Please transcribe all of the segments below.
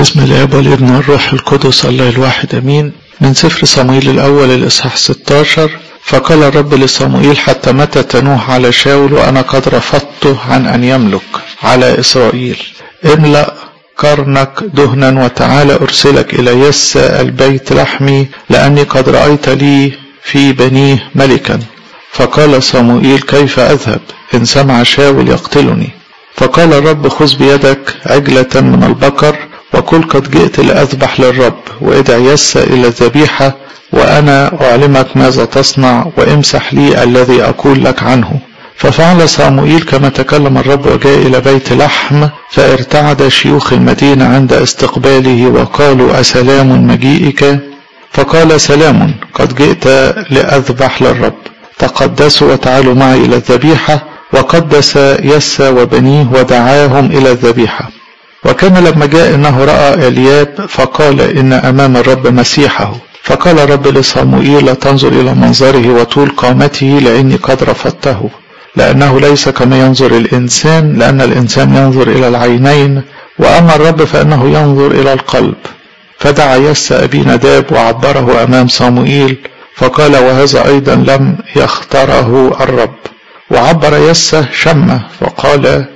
باسم الاب والابن والروح القدس الله الواحد امين من سفر صمويل الاول الاصحاح 16 فقال الرب لصموئيل حتى متى تنوح على شاول وانا قد رفضته عن ان يملك على اسرائيل املا قرنك دهنا وتعالى ارسلك الى يس البيت لحمي لاني قد رايت لي في بنيه ملكا فقال صموئيل كيف اذهب ان سمع شاول يقتلني فقال الرب خذ بيدك عجلة من البقر وقل قد جئت لأذبح للرب وادع يس إلى الذبيحة وأنا أعلمك ماذا تصنع وامسح لي الذي أقول لك عنه ففعل صاموئيل كما تكلم الرب وجاء إلى بيت لحم فارتعد شيوخ المدينة عند استقباله وقالوا أسلام مجيئك فقال سلام قد جئت لأذبح للرب تقدسوا وتعالوا معي إلى الذبيحة وقدس يسى وبنيه ودعاهم إلى الذبيحة وكان لما جاء إنه رأى إلياب فقال إن أمام الرب مسيحه فقال الرب لصموئيل لا تنظر إلى منظره وطول قامته لأني قد رفضته لأنه ليس كما ينظر الإنسان لأن الإنسان ينظر إلى العينين وأما الرب فإنه ينظر إلى القلب فدعا يس أبي نداب وعبره أمام صموئيل فقال وهذا أيضا لم يختاره الرب وعبر يسة شمة وقال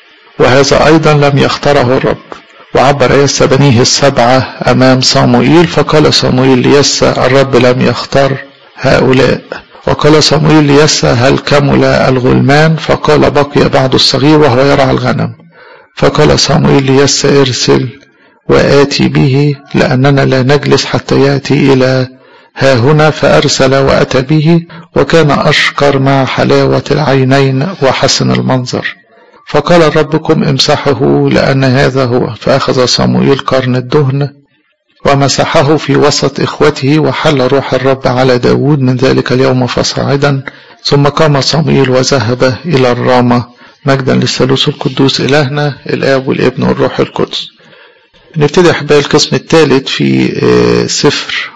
وهذا أيضا لم يختاره الرب وعبر يسة بنيه السبعة أمام صاموئيل فقال صاموئيل ليسة الرب لم يختار هؤلاء وقال صاموئيل ليسة هل كمل الغلمان فقال بقي بعض الصغير وهو يرعى الغنم فقال صاموئيل ليسة ارسل وآتي به لأننا لا نجلس حتى يأتي إلى ها هنا فأرسل وأتى به وكان أشقر مع حلاوة العينين وحسن المنظر فقال ربكم امسحه لأن هذا هو فأخذ صموئيل قرن الدهن ومسحه في وسط إخوته وحل روح الرب على داود من ذلك اليوم فصاعدا ثم قام صموئيل وذهب إلى الرامة مجدا للثالوث القدوس إلهنا الآب والابن والروح القدس نبتدي أحبائي القسم الثالث في سفر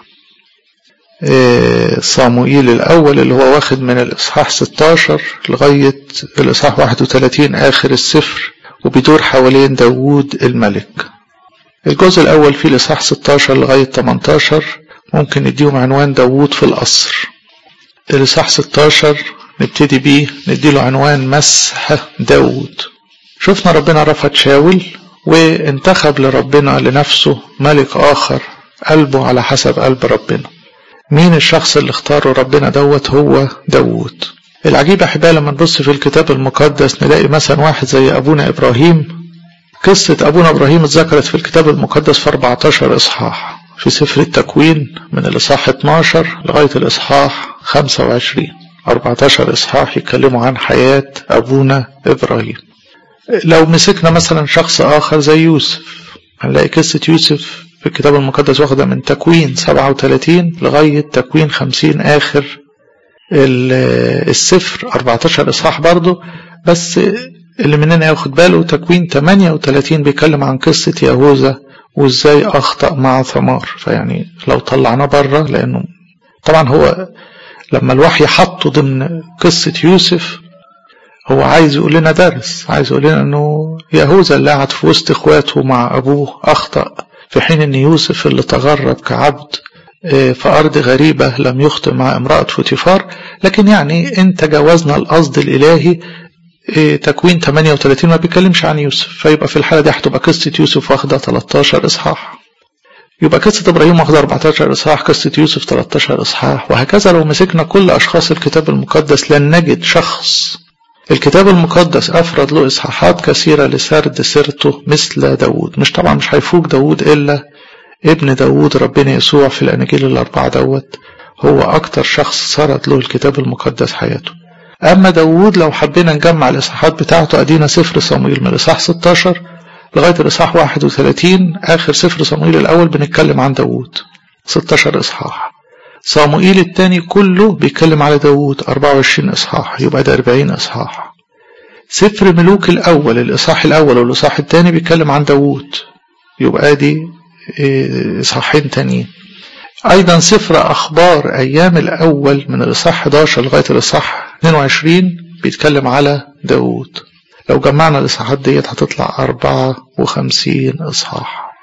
صاموئيل الأول اللي هو واخد من الإصحاح 16 لغاية الإصحاح 31 آخر السفر وبيدور حوالين داوود الملك الجزء الأول فيه الإصحاح 16 لغاية 18 ممكن نديهم عنوان داوود في القصر الإصحاح 16 نبتدي بيه نديله عنوان مسح داوود شفنا ربنا رفض شاول وانتخب لربنا لنفسه ملك آخر قلبه على حسب قلب ربنا مين الشخص اللي اختاره ربنا دوت هو داوود العجيب احبائي لما نبص في الكتاب المقدس نلاقي مثلا واحد زي ابونا ابراهيم قصة ابونا ابراهيم اتذكرت في الكتاب المقدس في 14 اصحاح في سفر التكوين من الاصحاح 12 لغاية الاصحاح 25 14 اصحاح يتكلموا عن حياة ابونا ابراهيم لو مسكنا مثلا شخص اخر زي يوسف هنلاقي قصة يوسف في الكتاب المقدس واخدة من تكوين 37 لغاية تكوين 50 آخر السفر 14 إصحاح برضه بس اللي مننا ياخد باله تكوين 38 بيتكلم عن قصة يهوذا وازاي أخطأ مع ثمار فيعني لو طلعناه بره لأنه طبعا هو لما الوحي حطه ضمن قصة يوسف هو عايز يقول لنا درس عايز يقول لنا انه يهوذا اللي قعد في وسط اخواته مع ابوه اخطأ في حين ان يوسف اللي تغرب كعبد في ارض غريبة لم يخطئ مع امرأة فوتيفار لكن يعني ان تجاوزنا القصد الالهي تكوين 38 ما بيتكلمش عن يوسف فيبقى في الحالة دي هتبقى قصة يوسف واخدة 13 اصحاح يبقى قصة ابراهيم واخدة 14 اصحاح قصة يوسف 13 اصحاح وهكذا لو مسكنا كل اشخاص الكتاب المقدس لن نجد شخص الكتاب المقدس أفرد له إصحاحات كثيرة لسرد سيرته مثل داود مش طبعا مش هيفوق داود إلا ابن داود ربنا يسوع في الأناجيل الأربعة دوت هو أكتر شخص سرد له الكتاب المقدس حياته أما داود لو حبينا نجمع الإصحاحات بتاعته أدينا سفر صمويل من الإصحاح 16 لغاية الإصحاح 31 آخر سفر صمويل الأول بنتكلم عن داود 16 إصحاح صاموئيل الثاني كله بيتكلم على داوود 24 إصحاح يبقى ده 40 إصحاح سفر ملوك الأول الإصحاح الأول والإصحاح الثاني بيتكلم عن داوود يبقى دي إصحاحين تانيين أيضا سفر أخبار أيام الأول من الإصحاح 11 لغاية الإصحاح 22 بيتكلم على داوود لو جمعنا الإصحاحات ديت هتطلع 54 إصحاح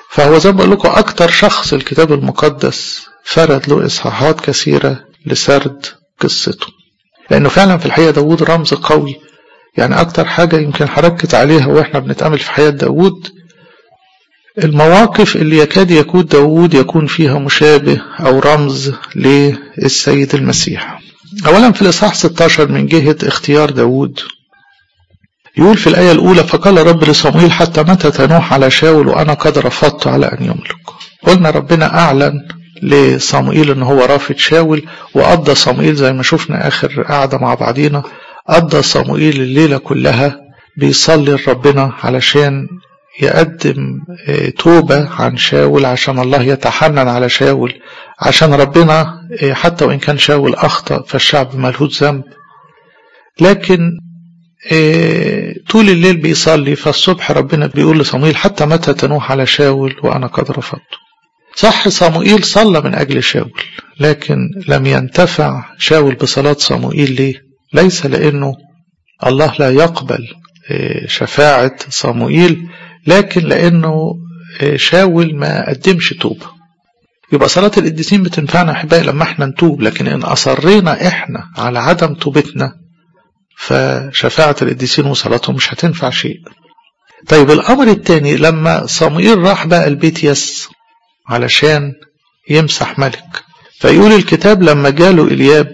فهو زي ما بقول لكم أكتر شخص الكتاب المقدس فرد له إصحاحات كثيرة لسرد قصته لأنه فعلا في الحقيقة داود رمز قوي يعني أكتر حاجة يمكن هركز عليها وإحنا بنتأمل في حياة داود المواقف اللي يكاد يكون داود يكون فيها مشابه أو رمز للسيد المسيح أولا في الإصحاح 16 من جهة اختيار داود يقول في الآية الأولى فقال رب لصمويل حتى متى تنوح على شاول وأنا قد رفضت على أن يملك قلنا ربنا أعلن لصموئيل ان هو رافض شاول وقضى صموئيل زي ما شفنا اخر قعده مع بعضينا قضى صموئيل الليله كلها بيصلي لربنا علشان يقدم توبه عن شاول عشان الله يتحنن على شاول عشان ربنا حتى وان كان شاول اخطا فالشعب ملهوش ذنب لكن طول الليل بيصلي فالصبح ربنا بيقول لصموئيل حتى متى تنوح على شاول وانا قد رفضته صح صموئيل صلى من أجل شاول لكن لم ينتفع شاول بصلاة صموئيل ليه ليس لأنه الله لا يقبل شفاعة صموئيل لكن لأنه شاول ما قدمش توبة يبقى صلاة القديسين بتنفعنا أحبائي لما احنا نتوب لكن إن أصرينا احنا على عدم توبتنا فشفاعة القديسين وصلاتهم مش هتنفع شيء طيب الأمر الثاني لما صموئيل راح بقى البيت يس علشان يمسح ملك فيقول الكتاب لما جاله إلياب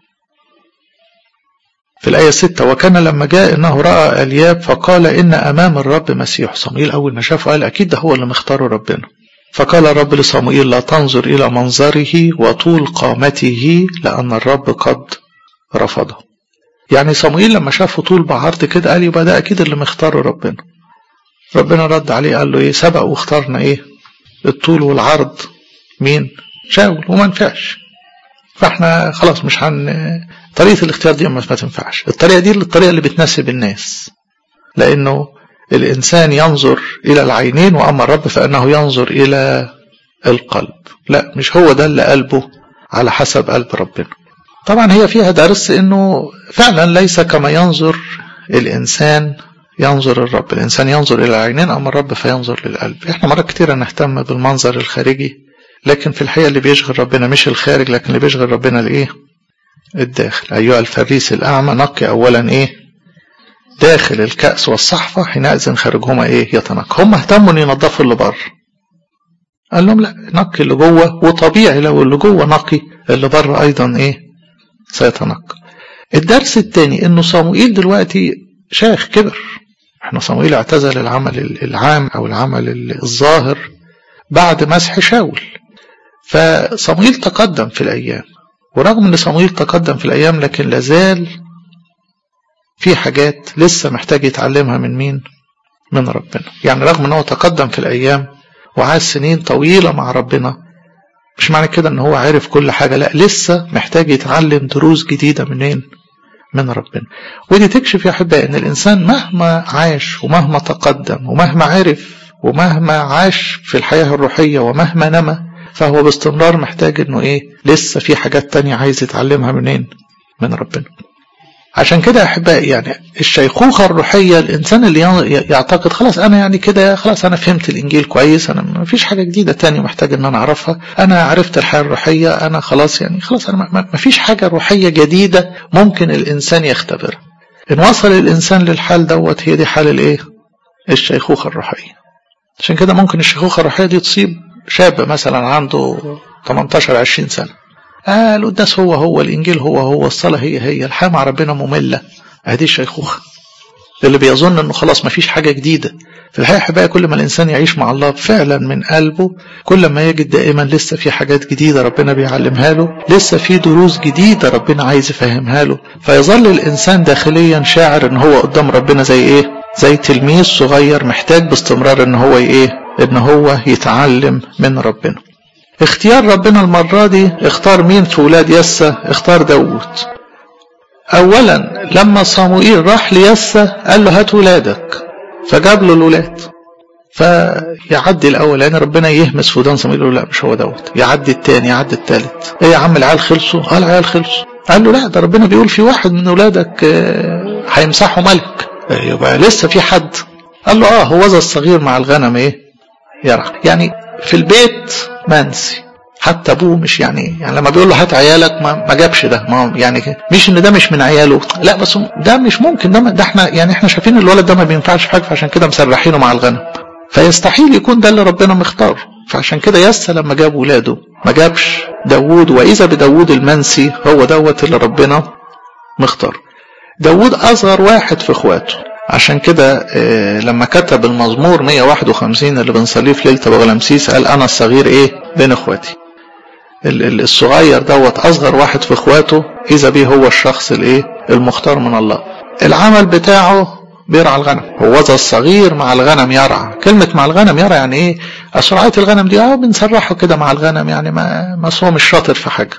في الآية 6 وكان لما جاء إنه رأى إلياب فقال إن أمام الرب مسيح صموئيل أول ما شافه قال أكيد ده هو اللي مختاره ربنا فقال الرب لصموئيل لا تنظر إلى منظره وطول قامته لأن الرب قد رفضه يعني صموئيل لما شافه طول بعرض كده قال يبقى ده أكيد اللي مختاره ربنا ربنا رد عليه قال له إيه سبق واخترنا إيه الطول والعرض مين شاول وما نفعش فاحنا خلاص مش هن طريقة الاختيار دي ما تنفعش الطريقة دي الطريقة اللي بتناسب الناس لأنه الإنسان ينظر إلى العينين وأما الرب فإنه ينظر إلى القلب لا مش هو ده اللي قلبه على حسب قلب ربنا طبعا هي فيها درس انه فعلا ليس كما ينظر الانسان ينظر الرب الإنسان ينظر إلى العينين أما الرب فينظر للقلب إحنا مرات كتيرة نهتم بالمنظر الخارجي لكن في الحقيقة اللي بيشغل ربنا مش الخارج لكن اللي بيشغل ربنا الإيه الداخل أيها الفريس الأعمى نقي أولا إيه داخل الكأس والصحفة حينئذ خارجهما إيه يتنقى هم اهتموا إن ينظفوا اللي بره قال لهم لا نقي اللي جوه وطبيعي لو اللي جوه نقي اللي بره أيضا إيه سيتنقى الدرس الثاني إنه صموئيل دلوقتي شيخ كبر احنا صموئيل اعتزل العمل العام او العمل الظاهر بعد مسح شاول فصموئيل تقدم في الايام ورغم ان صموئيل تقدم في الايام لكن لازال في حاجات لسه محتاج يتعلمها من مين من ربنا يعني رغم ان هو تقدم في الايام وعاش سنين طويلة مع ربنا مش معنى كده ان هو عارف كل حاجة لا لسه محتاج يتعلم دروس جديدة منين من ربنا ودي تكشف يا أحبائي أن الإنسان مهما عاش ومهما تقدم ومهما عرف ومهما عاش في الحياة الروحية ومهما نمى فهو باستمرار محتاج أنه إيه لسه في حاجات تانية عايز يتعلمها منين من ربنا عشان كده يا أحبائي يعني الشيخوخة الروحية الإنسان اللي يعتقد خلاص أنا يعني كده خلاص أنا فهمت الإنجيل كويس أنا ما فيش حاجة جديدة تانية محتاج إن أنا أعرفها أنا عرفت الحياة الروحية أنا خلاص يعني خلاص أنا ما فيش حاجة روحية جديدة ممكن الإنسان يختبرها إن وصل الإنسان للحال دوت هي دي حال الإيه؟ الشيخوخة الروحية عشان كده ممكن الشيخوخة الروحية دي تصيب شاب مثلا عنده 18 20 سنة آه القداس هو هو الإنجيل هو هو الصلاة هي هي الحياة مع ربنا مملة هذه الشيخوخة اللي بيظن انه خلاص ما فيش حاجة جديدة في الحقيقة حبايا كل ما الإنسان يعيش مع الله فعلا من قلبه كل ما يجد دائما لسه في حاجات جديدة ربنا بيعلمها له لسه في دروس جديدة ربنا عايز يفهمها له فيظل الإنسان داخليا شاعر ان هو قدام ربنا زي ايه زي تلميذ صغير محتاج باستمرار ان هو ايه ان هو يتعلم من ربنا اختيار ربنا المرة دي اختار مين في ولاد يسى اختار داود اولا لما صموئيل راح ليسى قال له هات ولادك فجاب له الولاد فيعدي الاول يعني ربنا يهمس في ودان صموئيل يقول لا مش هو دوت يعدي الثاني يعدي الثالث ايه يا عم العيال خلصوا قال العيال خلصوا قال له لا ده ربنا بيقول في واحد من ولادك هيمسحه ملك يبقى لسه في حد قال له اه هو ذا الصغير مع الغنم ايه يرعى يعني في البيت منسي حتى ابوه مش يعني يعني لما بيقول له هات عيالك ما, ما جابش ده ما يعني مش ان ده مش من عياله لا بس ده مش ممكن ده, ده احنا يعني احنا شايفين الولد ده ما بينفعش في حاجه فعشان كده مسرحينه مع الغنم فيستحيل يكون ده اللي ربنا مختاره فعشان كده يسى لما جاب ولاده ما جابش داوود واذا بداوود المنسي هو دوت اللي ربنا مختار داوود اصغر واحد في اخواته عشان كده لما كتب المزمور 151 اللي بنصليه في ليله ابو غلمسيس قال انا الصغير ايه بين اخواتي الصغير دوت اصغر واحد في اخواته اذا بيه هو الشخص الايه المختار من الله العمل بتاعه بيرعى الغنم هو ذا الصغير مع الغنم يرعى كلمة مع الغنم يرعى يعني ايه أسرعية الغنم دي اه بنسرحه كده مع الغنم يعني ما ما هو مش شاطر في حاجة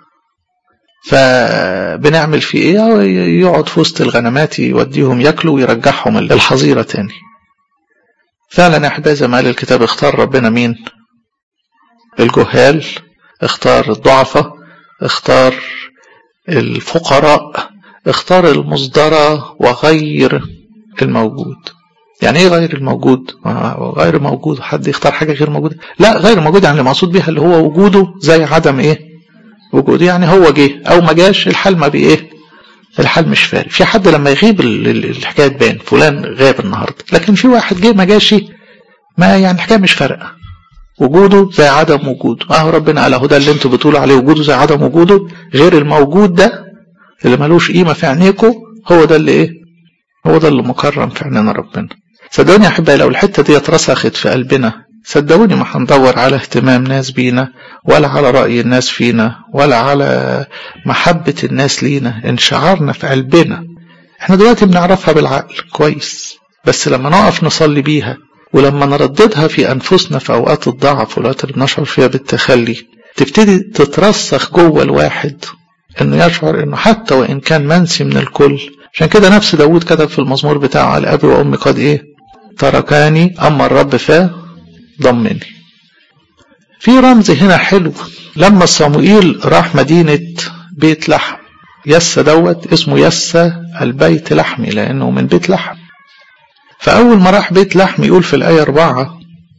فبنعمل فيه ايه يقعد في وسط الغنمات يوديهم ياكلوا ويرجعهم الحظيرة تاني فعلا يا احبائي زي ما قال الكتاب اختار ربنا مين الجهال اختار الضعفاء اختار الفقراء اختار المصدرة وغير الموجود يعني ايه غير الموجود غير موجود حد يختار حاجة غير موجودة لا غير موجود يعني المقصود بيها اللي هو وجوده زي عدم ايه وجوده يعني هو جه او ما جاش الحال ما بايه الحال مش فارق في حد لما يغيب الحكايه تبان فلان غاب النهارده لكن في واحد جه ما جاش ما يعني الحكايه مش فارقه وجوده زي عدم وجوده اهو ربنا قال اهو ده اللي انتوا بتقولوا عليه وجوده زي عدم وجوده غير الموجود ده اللي ملوش قيمه في عينيكم هو ده اللي ايه هو ده اللي مكرم في عيننا ربنا صدقوني يا احبائي لو الحته دي اترسخت في قلبنا صدقوني ما هندور على اهتمام ناس بينا ولا على رأي الناس فينا ولا على محبة الناس لينا ان شعرنا في قلبنا احنا دلوقتي بنعرفها بالعقل كويس بس لما نقف نصلي بيها ولما نرددها في أنفسنا في أوقات الضعف والأوقات اللي بنشعر فيها بالتخلي تبتدي تترسخ جوه الواحد انه يشعر انه حتى وان كان منسي من الكل عشان كده نفس داود كتب في المزمور بتاعه على ابي وامي قد ايه تركاني اما الرب فضمني في رمز هنا حلو لما صموئيل راح مدينة بيت لحم يسى دوت اسمه يسى البيت لحمي لانه من بيت لحم فأول ما راح بيت لحم يقول في الآية أربعة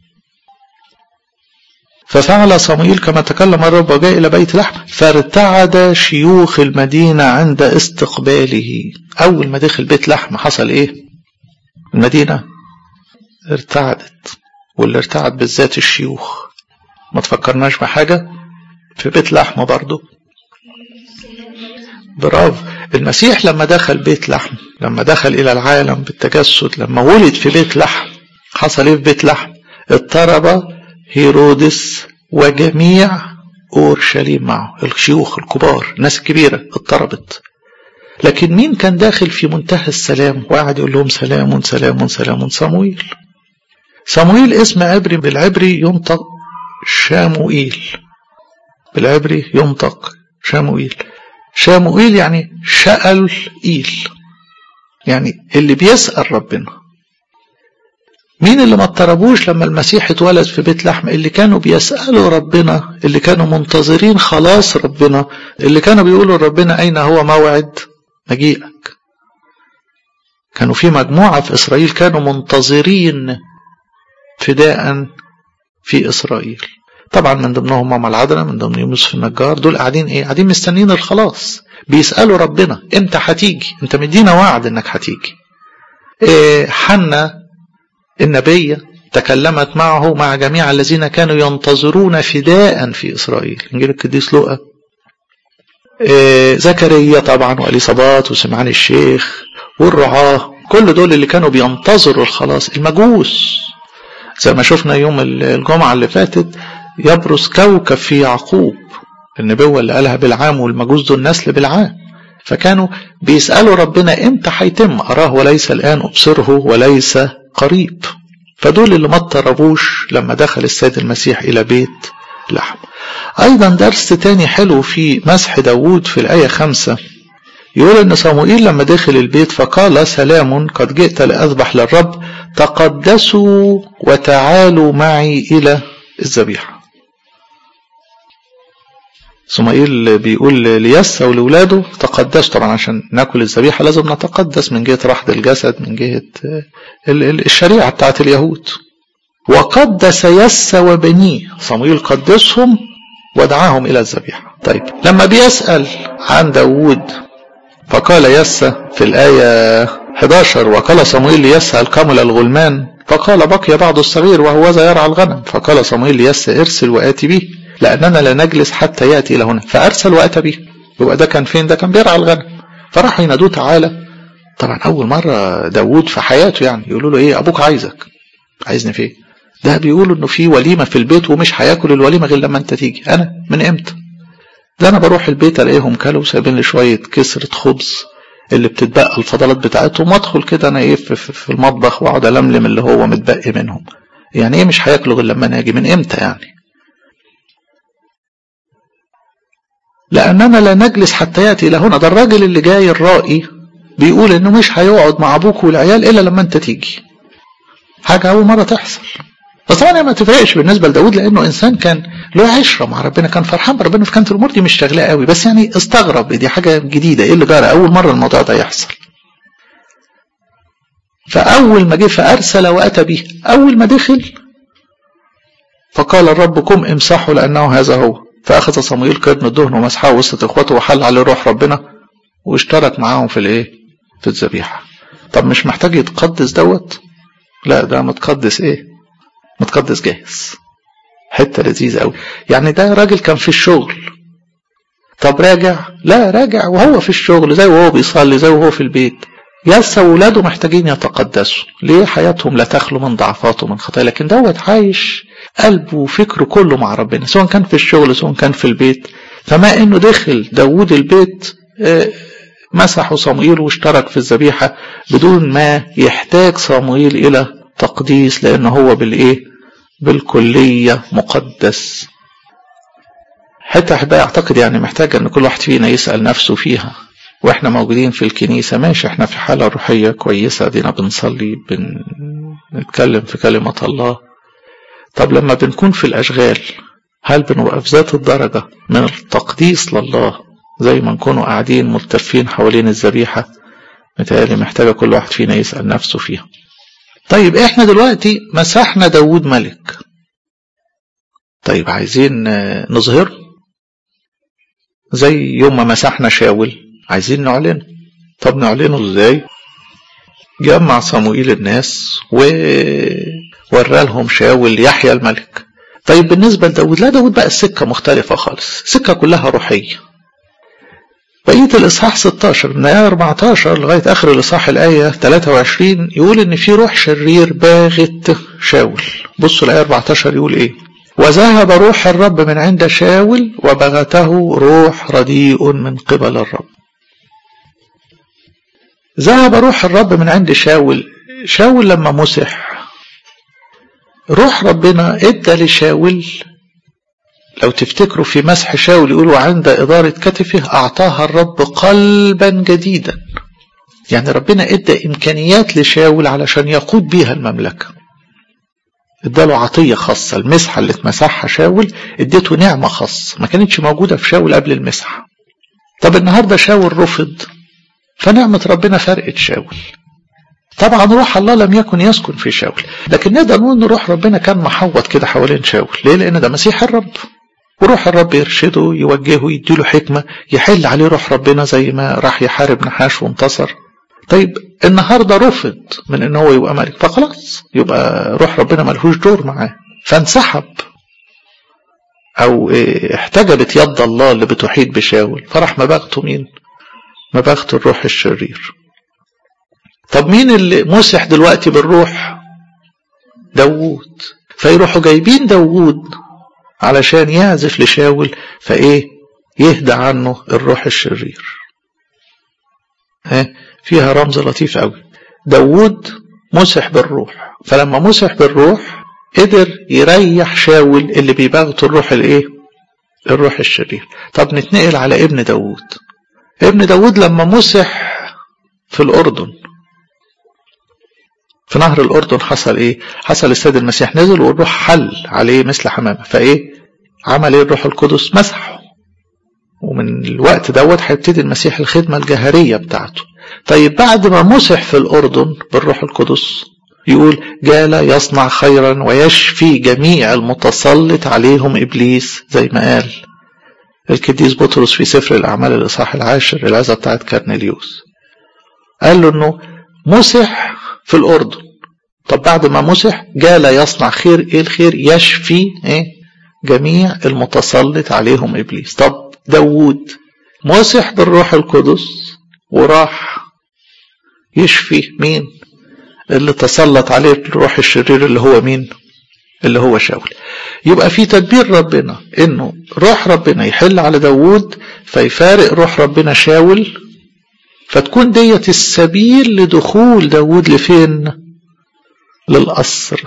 ففعل صموئيل كما تكلم الرب وجاء إلى بيت لحم فارتعد شيوخ المدينة عند استقباله أول ما دخل بيت لحم حصل إيه المدينة ارتعدت واللي ارتعد بالذات الشيوخ ما تفكرناش بحاجة في بيت لحم برضه برافو المسيح لما دخل بيت لحم لما دخل إلى العالم بالتجسد لما ولد في بيت لحم حصل إيه في بيت لحم اضطرب هيرودس وجميع أورشليم معه الشيوخ الكبار الناس الكبيرة اضطربت لكن مين كان داخل في منتهى السلام وقعد يقول لهم سلام سلام سلام صمويل صمويل اسم عبري بالعبري ينطق شاموئيل بالعبري ينطق شاموئيل شاموئيل يعني شأل إيل يعني اللي بيسأل ربنا مين اللي ما اضطربوش لما المسيح اتولد في بيت لحم اللي كانوا بيسألوا ربنا اللي كانوا منتظرين خلاص ربنا اللي كانوا بيقولوا ربنا أين هو موعد مجيئك كانوا في مجموعة في إسرائيل كانوا منتظرين فداء في إسرائيل طبعا من ضمنهم ماما العذراء من ضمن يوسف النجار دول قاعدين ايه قاعدين مستنيين الخلاص بيسالوا ربنا امتى هتيجي انت مدينا وعد انك هتيجي إيه حنا النبيه تكلمت معه مع جميع الذين كانوا ينتظرون فداء في اسرائيل انجيل القديس لوقا إيه زكريا طبعا واليصابات وسمعان الشيخ والرعاه كل دول اللي كانوا بينتظروا الخلاص المجوس زي ما شفنا يوم الجمعه اللي فاتت يبرز كوكب في يعقوب النبوة اللي قالها بالعام والمجوس دول نسل بالعام فكانوا بيسألوا ربنا امتى هيتم أراه وليس الآن أبصره وليس قريب فدول اللي ما اضطربوش لما دخل السيد المسيح إلى بيت لحم أيضا درس تاني حلو في مسح داوود في الآية خمسة يقول إن صموئيل لما دخل البيت فقال سلام قد جئت لأذبح للرب تقدسوا وتعالوا معي إلى الذبيحة صمائيل بيقول ليسى ولولاده تقدس طبعا عشان ناكل الذبيحه لازم نتقدس من جهه رحض الجسد من جهه الشريعه بتاعت اليهود وقدس يس وبنيه صمويل قدسهم ودعاهم إلى الذبيحة طيب لما بيسأل عن داود فقال يس في الآية 11 وقال صمويل ليس الكمل الغلمان فقال بقي بعض الصغير وهو ذا يرعى الغنم فقال صمويل ليس ارسل وآتي به لأننا لا نجلس حتى يأتي إلى هنا فأرسل وأتى به يبقى ده كان فين ده كان بيرعى الغنم فراحوا ينادوه تعالى طبعا أول مرة داود في حياته يعني يقولوا له إيه أبوك عايزك عايزني في إيه ده بيقولوا إنه في وليمة في البيت ومش هياكل الوليمة غير لما أنت تيجي أنا من إمتى ده أنا بروح البيت ألاقيهم كلوا سايبين لي شوية كسرة خبز اللي بتتبقى الفضلات بتاعتهم وادخل كده انا ايه في, في المطبخ واقعد الملم اللي هو متبقي منهم يعني ايه مش هياكلوا غير لما انا اجي من امتى يعني لاننا لا نجلس حتى ياتي الى هنا ده الراجل اللي جاي الرائي بيقول انه مش هيقعد مع ابوك والعيال الا لما انت تيجي حاجه اول مره تحصل بس طبعا ما تفرقش بالنسبه لداود لانه انسان كان له عشره مع ربنا كان فرحان بربنا فكانت الامور دي مش شغلاه قوي بس يعني استغرب دي حاجه جديده ايه اللي جرى اول مره الموضوع ده يحصل فاول ما جه فارسل واتى به اول ما دخل فقال الرب قم امسحه لانه هذا هو فاخذ صمويل قرن الدهن ومسحه وسط اخوته وحل عليه روح ربنا واشترك معاهم في الايه في الذبيحه طب مش محتاج يتقدس دوت لا ده متقدس ايه متقدس جاهز حته لذيذه قوي يعني ده راجل كان في الشغل طب راجع لا راجع وهو في الشغل زي وهو بيصلي زي وهو في البيت يسا ولاده محتاجين يتقدسوا ليه حياتهم لا تخلو من ضعفات ومن خطايا لكن دوت عايش قلبه وفكره كله مع ربنا سواء كان في الشغل سواء كان في البيت فما انه دخل داود البيت مسحوا صموئيل واشترك في الذبيحة بدون ما يحتاج صموئيل إلى تقديس لأنه هو بالإيه بالكلية مقدس حتى أحبائي أعتقد يعني محتاج أن كل واحد فينا يسأل نفسه فيها وإحنا موجودين في الكنيسة ماشي إحنا في حالة روحية كويسة دينا بنصلي بنتكلم في كلمة الله طب لما بنكون في الأشغال هل بنبقى في ذات الدرجة من التقديس لله زي ما نكونوا قاعدين ملتفين حوالين الذبيحة متهيألي محتاجة كل واحد فينا يسأل نفسه فيها طيب احنا دلوقتي مسحنا داود ملك طيب عايزين نظهره زي يوم ما مسحنا شاول عايزين نعلنه طب نعلنه ازاي جمع صموئيل الناس وورى لهم شاول يحيى الملك طيب بالنسبة لداود لا داود بقى السكة مختلفة خالص السكة كلها روحية بقية الإصحاح 16 من آية 14 لغاية آخر الإصحاح الآية 23 يقول إن في روح شرير باغت شاول بصوا الآية 14 يقول إيه وذهب روح الرب من عند شاول وبغته روح رديء من قبل الرب ذهب روح الرب من عند شاول شاول لما مسح روح ربنا ادى لشاول لو تفتكروا في مسح شاول يقولوا عند إدارة كتفه أعطاها الرب قلبا جديدا يعني ربنا ادى إمكانيات لشاول علشان يقود بيها المملكة اداله عطية خاصة المسحة اللي اتمسحها شاول اديته نعمة خاصة ما كانتش موجودة في شاول قبل المسحة طب النهاردة شاول رفض فنعمة ربنا فرقت شاول طبعا روح الله لم يكن يسكن في شاول لكن نقدر نقول ان روح ربنا كان محوط كده حوالين شاول ليه لان ده مسيح الرب وروح الرب يرشده يوجهه يديله حكمة يحل عليه روح ربنا زي ما راح يحارب نحاش وانتصر طيب النهاردة رفض من ان هو يبقى ملك فخلاص يبقى روح ربنا ملهوش دور معاه فانسحب او احتجبت يد الله اللي بتحيط بشاول فراح مباغته مين مباغته الروح الشرير طب مين اللي مسح دلوقتي بالروح داوود فيروحوا جايبين داوود علشان يعزف لشاول فايه يهدى عنه الروح الشرير ها فيها رمز لطيف قوي داوود مسح بالروح فلما مسح بالروح قدر يريح شاول اللي بيباغته الروح الايه الروح الشرير طب نتنقل على ابن داوود ابن داوود لما مسح في الاردن في نهر الأردن حصل إيه؟ حصل السيد المسيح نزل والروح حل عليه مثل حمامة فإيه؟ عمل إيه الروح القدس؟ مسحه ومن الوقت دوت هيبتدي المسيح الخدمة الجهرية بتاعته طيب بعد ما مسح في الأردن بالروح القدس يقول جال يصنع خيرا ويشفي جميع المتسلط عليهم إبليس زي ما قال القديس بطرس في سفر الأعمال الإصحاح العاشر العزة بتاعت كارنيليوس قال له إنه مسح في الأردن طب بعد ما مسح جال يصنع خير إيه الخير يشفي إيه جميع المتسلط عليهم إبليس طب داوود مسح بالروح القدس وراح يشفي مين اللي تسلط عليه الروح الشرير اللي هو مين اللي هو شاول يبقى في تدبير ربنا انه روح ربنا يحل على داوود فيفارق روح ربنا شاول فتكون ديت السبيل لدخول داوود لفين للقصر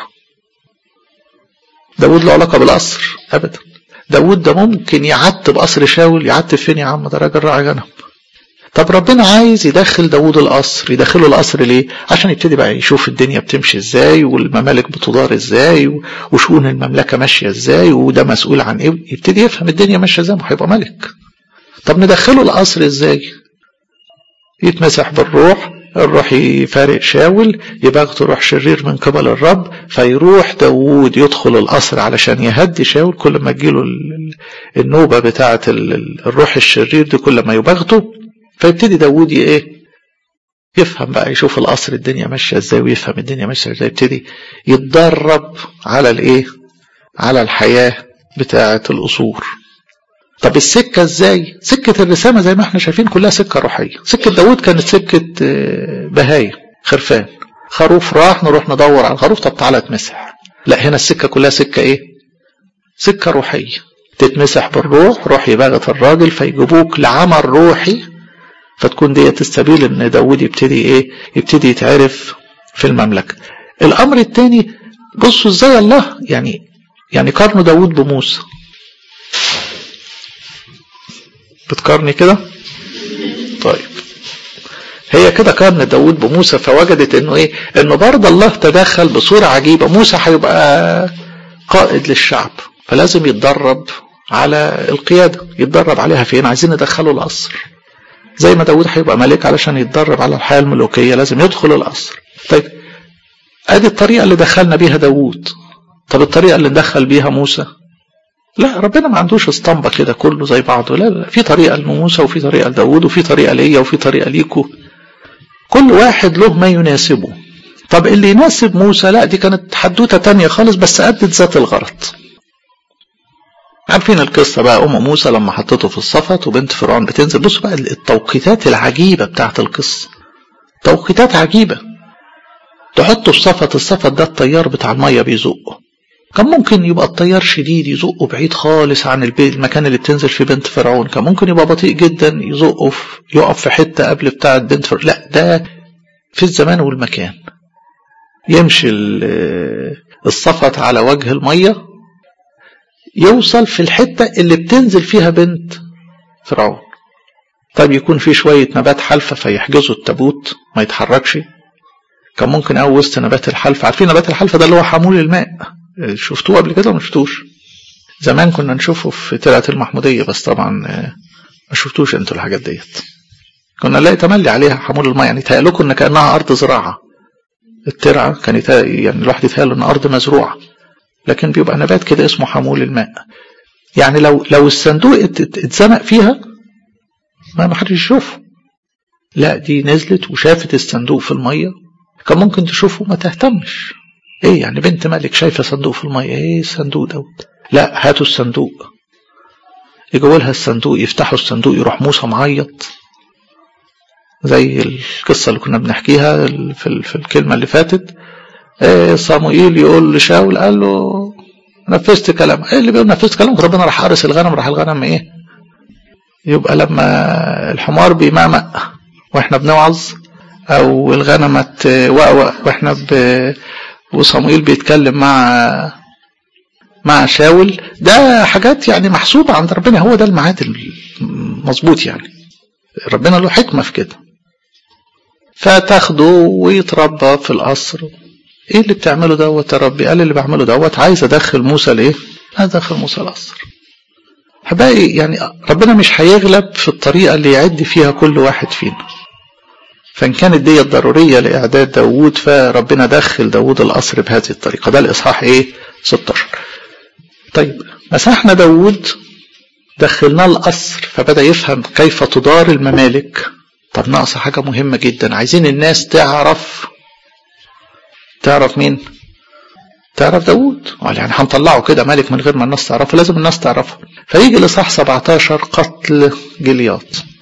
داوود له علاقة بالقصر ابدا داوود ده ممكن يعتب قصر شاول يعتب فين يا عم ده راجل راعي غنم طب ربنا عايز يدخل داوود القصر يدخله القصر ليه عشان يبتدي بقى يشوف الدنيا بتمشي ازاي والممالك بتدار ازاي وشؤون المملكه ماشيه ازاي وده مسؤول عن ايه يبتدي يفهم الدنيا ماشيه ازاي ما هيبقى ملك طب ندخله القصر ازاي يتمسح بالروح الروح يفارق شاول يبقى روح شرير من قبل الرب فيروح داوود يدخل القصر علشان يهدي شاول كل ما تجيله النوبة بتاعة الروح الشرير دي كل ما يبغته فيبتدي داوود ايه يفهم بقى يشوف القصر الدنيا ماشيه ازاي ويفهم الدنيا ماشيه ازاي يبتدي يتدرب على الايه على الحياه بتاعه القصور طب السكه ازاي سكه الرسامه زي ما احنا شايفين كلها سكه روحيه سكه داوود كانت سكه بهاية خرفان خروف راح نروح ندور على الخروف طب تعالى اتمسح لا هنا السكه كلها سكه ايه سكه روحيه تتمسح بالروح روح يبغت الراجل فيجيبوك لعمل روحي فتكون ديت السبيل ان داود يبتدي ايه يبتدي يتعرف في المملكه الامر الثاني بصوا ازاي الله يعني يعني قارنوا داود بموسى بتقارني كده طيب هي كده قارن داود بموسى فوجدت انه ايه انه برضه الله تدخل بصوره عجيبه موسى هيبقى قائد للشعب فلازم يتدرب على القياده يتدرب عليها فين عايزين ندخله القصر زي ما داود هيبقى ملك علشان يتدرب على الحياة الملوكية لازم يدخل القصر طيب ادي الطريقة اللي دخلنا بيها داود طب الطريقة اللي ندخل بيها موسى لا ربنا ما عندوش اسطمبة كده كله زي بعضه لا لا في طريقة لموسى وفي طريقة لداود وفي طريقة ليا وفي طريقة ليكو كل واحد له ما يناسبه طب اللي يناسب موسى لا دي كانت حدوتة تانية خالص بس أدت ذات الغرض عارفين القصة بقى أم موسى لما حطته في الصفت وبنت فرعون بتنزل بصوا بقى التوقيتات العجيبة بتاعت القصة توقيتات عجيبة تحطه في صفت الصفت ده الطيار بتاع المية بيزقه كان ممكن يبقى الطيار شديد يزقه بعيد خالص عن البيت المكان اللي بتنزل فيه بنت فرعون كان ممكن يبقى بطيء جدا يزقه في يقف في حتة قبل بتاعة بنت فرعون لا ده في الزمان والمكان يمشي الصفت على وجه الميه يوصل في الحتة اللي بتنزل فيها بنت فرعون طيب يكون في شوية نبات حلفة فيحجزوا التابوت ما يتحركش كان ممكن أو وسط نبات الحلفة عارفين نبات الحلفة ده اللي هو حمول الماء شفتوه قبل كده ولا ما شفتوش زمان كنا نشوفه في ترعة المحمودية بس طبعا ما شفتوش انتوا الحاجات ديت كنا نلاقي تملي عليها حمول الماء يعني يتهيأ لكم ان كأنها أرض زراعة الترعة كان يعني الواحد يتهيأ ان أرض مزروعة لكن بيبقى نبات كده اسمه حمول الماء يعني لو لو الصندوق اتزنق فيها ما حدش يشوفه لا دي نزلت وشافت الصندوق في المية كان ممكن تشوفه ما تهتمش ايه يعني بنت ملك شايفة صندوق في المية ايه الصندوق دوت لا هاتوا الصندوق يجوا لها الصندوق يفتحوا الصندوق يروح موسى معيط زي القصة اللي كنا بنحكيها في, في الكلمة اللي فاتت إيه صموئيل يقول لشاول قال له نفذت كلام ايه اللي بيقول نفذت كلام ربنا راح حارس الغنم راح الغنم ايه يبقى لما الحمار بيمعمق واحنا بنوعظ او الغنمة توقوق واحنا ب وصموئيل بيتكلم مع مع شاول ده حاجات يعني محسوبة عند ربنا هو ده الميعاد المظبوط يعني ربنا له حكمة في كده فتاخده ويتربى في القصر ايه اللي بتعمله دوت يا ربي قال اللي بعمله دوت عايز ادخل موسى لايه ادخل موسى القصر حبايبي يعني ربنا مش هيغلب في الطريقه اللي يعد فيها كل واحد فينا فإن كانت دي ضرورية لإعداد داوود فربنا دخل داوود القصر بهذه الطريقة ده الإصحاح إيه 16 طيب مسحنا داوود دخلناه القصر فبدأ يفهم كيف تدار الممالك طب ناقص حاجة مهمة جدا عايزين الناس تعرف تعرف مين تعرف داوود يعني هنطلعه كده ملك من غير ما الناس تعرفه لازم الناس تعرفه فيجي لصح 17 قتل جلياط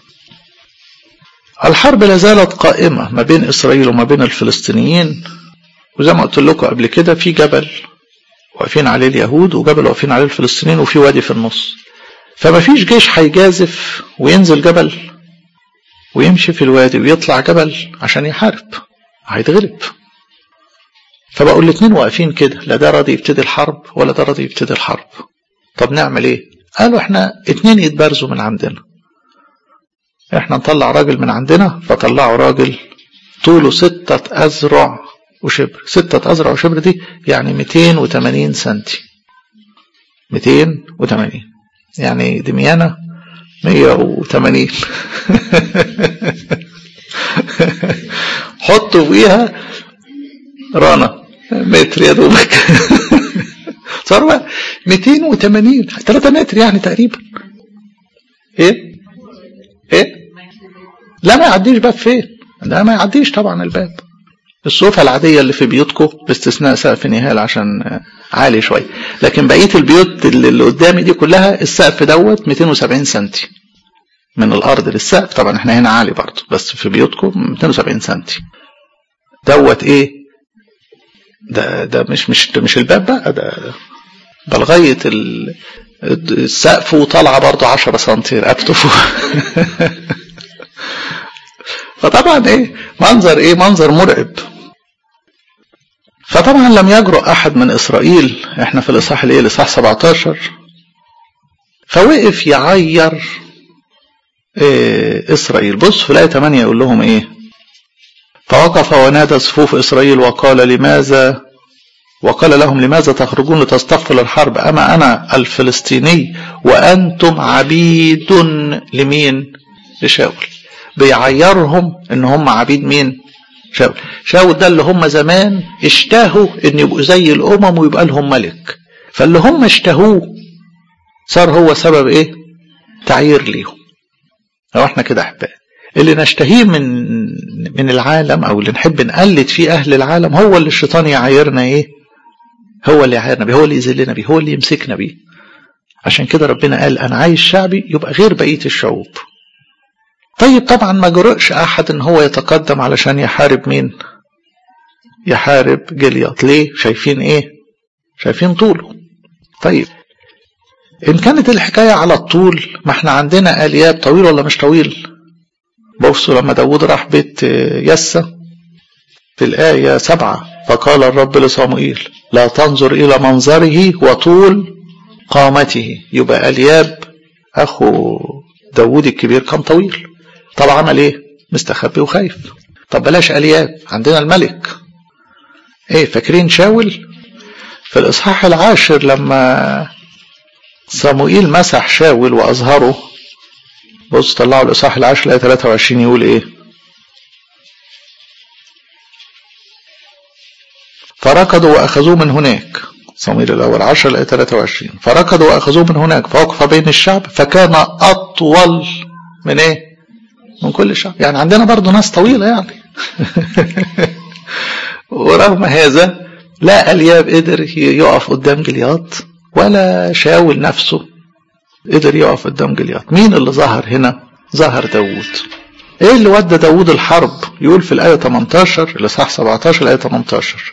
الحرب لا زالت قائمة ما بين إسرائيل وما بين الفلسطينيين وزي ما قلت لكم قبل كده في جبل واقفين عليه اليهود وجبل واقفين عليه الفلسطينيين وفي وادي في النص فما فيش جيش هيجازف وينزل جبل ويمشي في الوادي ويطلع جبل عشان يحارب هيتغلب فبقوا الاتنين واقفين كده لا ده راضي يبتدي الحرب ولا ده راضي يبتدي الحرب طب نعمل ايه قالوا احنا اتنين يتبارزوا من عندنا احنا نطلع راجل من عندنا فطلعوا راجل طوله ستة أذرع وشبر ستة أذرع وشبر دي يعني 280 سنتي 280 يعني دميانة 180 حطوا فيها رانا متر يا دوبك صار بقى 280 3 متر يعني تقريبا ايه ايه لا ما يعديش باب فين لا ما يعديش طبعا الباب الصوفة العادية اللي في بيوتكم باستثناء سقف نهال عشان عالي شوية لكن بقية البيوت اللي قدامي دي كلها السقف دوت 270 سنتي من الأرض للسقف طبعا احنا هنا عالي برضه بس في بيوتكم 270 سنتي دوت ايه ده ده مش مش مش الباب بقى ده ده لغاية السقف وطالعة برضه 10 سنتي رقبته فوق فطبعا ايه منظر ايه منظر مرعب فطبعا لم يجرؤ احد من اسرائيل احنا في الاصحاح الايه الاصحاح 17 فوقف يعير إيه اسرائيل بص في الايه 8 يقول لهم ايه فوقف ونادى صفوف اسرائيل وقال لماذا وقال لهم لماذا تخرجون لتصطفوا للحرب اما انا الفلسطيني وانتم عبيد لمين لشاول بيعيرهم ان هم عبيد مين شاول شاول ده اللي هم زمان اشتهوا ان يبقوا زي الامم ويبقى لهم ملك فاللي هم اشتهوه صار هو سبب ايه تعيير ليهم لو احنا كده احباء اللي نشتهيه من من العالم او اللي نحب نقلد فيه اهل العالم هو اللي الشيطان يعايرنا ايه هو اللي يعايرنا بيه هو اللي يذلنا بيه هو اللي يمسكنا بيه عشان كده ربنا قال انا عايز شعبي يبقى غير بقيه الشعوب طيب طبعا ما جرؤش احد ان هو يتقدم علشان يحارب مين يحارب جلياط ليه شايفين ايه شايفين طوله طيب ان كانت الحكاية على الطول ما احنا عندنا الياب طويل ولا مش طويل بصوا لما داود راح بيت يسى في الآية سبعة فقال الرب لصموئيل لا تنظر إلى منظره وطول قامته يبقى الياب أخو داود الكبير كان طويل طب عمل ايه مستخبي وخايف طب بلاش الياب عندنا الملك ايه فاكرين شاول في الاصحاح العاشر لما صموئيل مسح شاول واظهره بص طلعوا الاصحاح العاشر الايه 23 يقول ايه فركضوا واخذوه من هناك صموئيل الاول 10 الايه 23 فركضوا واخذوه من هناك فوقف بين الشعب فكان اطول من ايه من كل الشعب يعني عندنا برضو ناس طويلة يعني ورغم هذا لا الياب قدر يقف قدام جلياط ولا شاول نفسه قدر يقف قدام جلياط مين اللي ظهر هنا ظهر داوود ايه اللي ودى داوود الحرب يقول في الآية 18 الإصحاح 17 الآية 18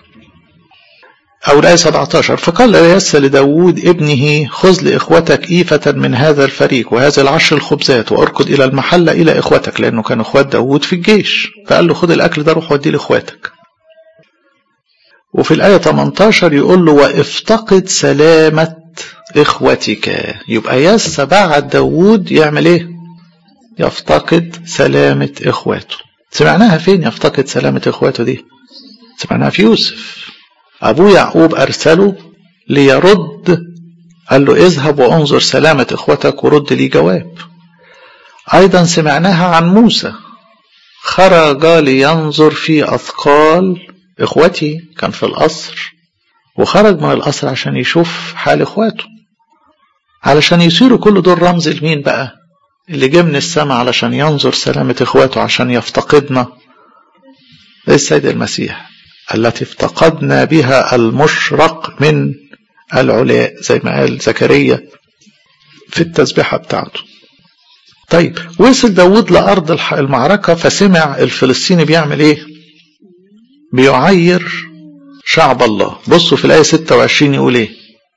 أو الآية 17 فقال يس لداود ابنه خذ لإخوتك إيفة من هذا الفريق وهذا العشر الخبزات وأركض إلى المحلة إلى إخوتك لأنه كان إخوات داود في الجيش فقال له خذ الأكل ده روح وديه لإخواتك وفي الآية 18 يقول له وافتقد سلامة إخوتك يبقى يس بعد داود يعمل إيه يفتقد سلامة إخواته سمعناها فين يفتقد سلامة إخواته دي سمعناها في يوسف أبو يعقوب أرسله ليرد قال له اذهب وانظر سلامة إخوتك ورد لي جواب أيضا سمعناها عن موسى خرج لينظر في أثقال إخوتي كان في القصر وخرج من القصر عشان يشوف حال إخواته علشان يصيروا كل دول رمز لمين بقى اللي جه من السماء علشان ينظر سلامة إخواته عشان يفتقدنا السيد المسيح التي افتقدنا بها المشرق من العلاء زي ما قال زكريا في التسبيحة بتاعته طيب وصل داود لأرض المعركة فسمع الفلسطيني بيعمل ايه بيعير شعب الله بصوا في الآية 26 يقول ايه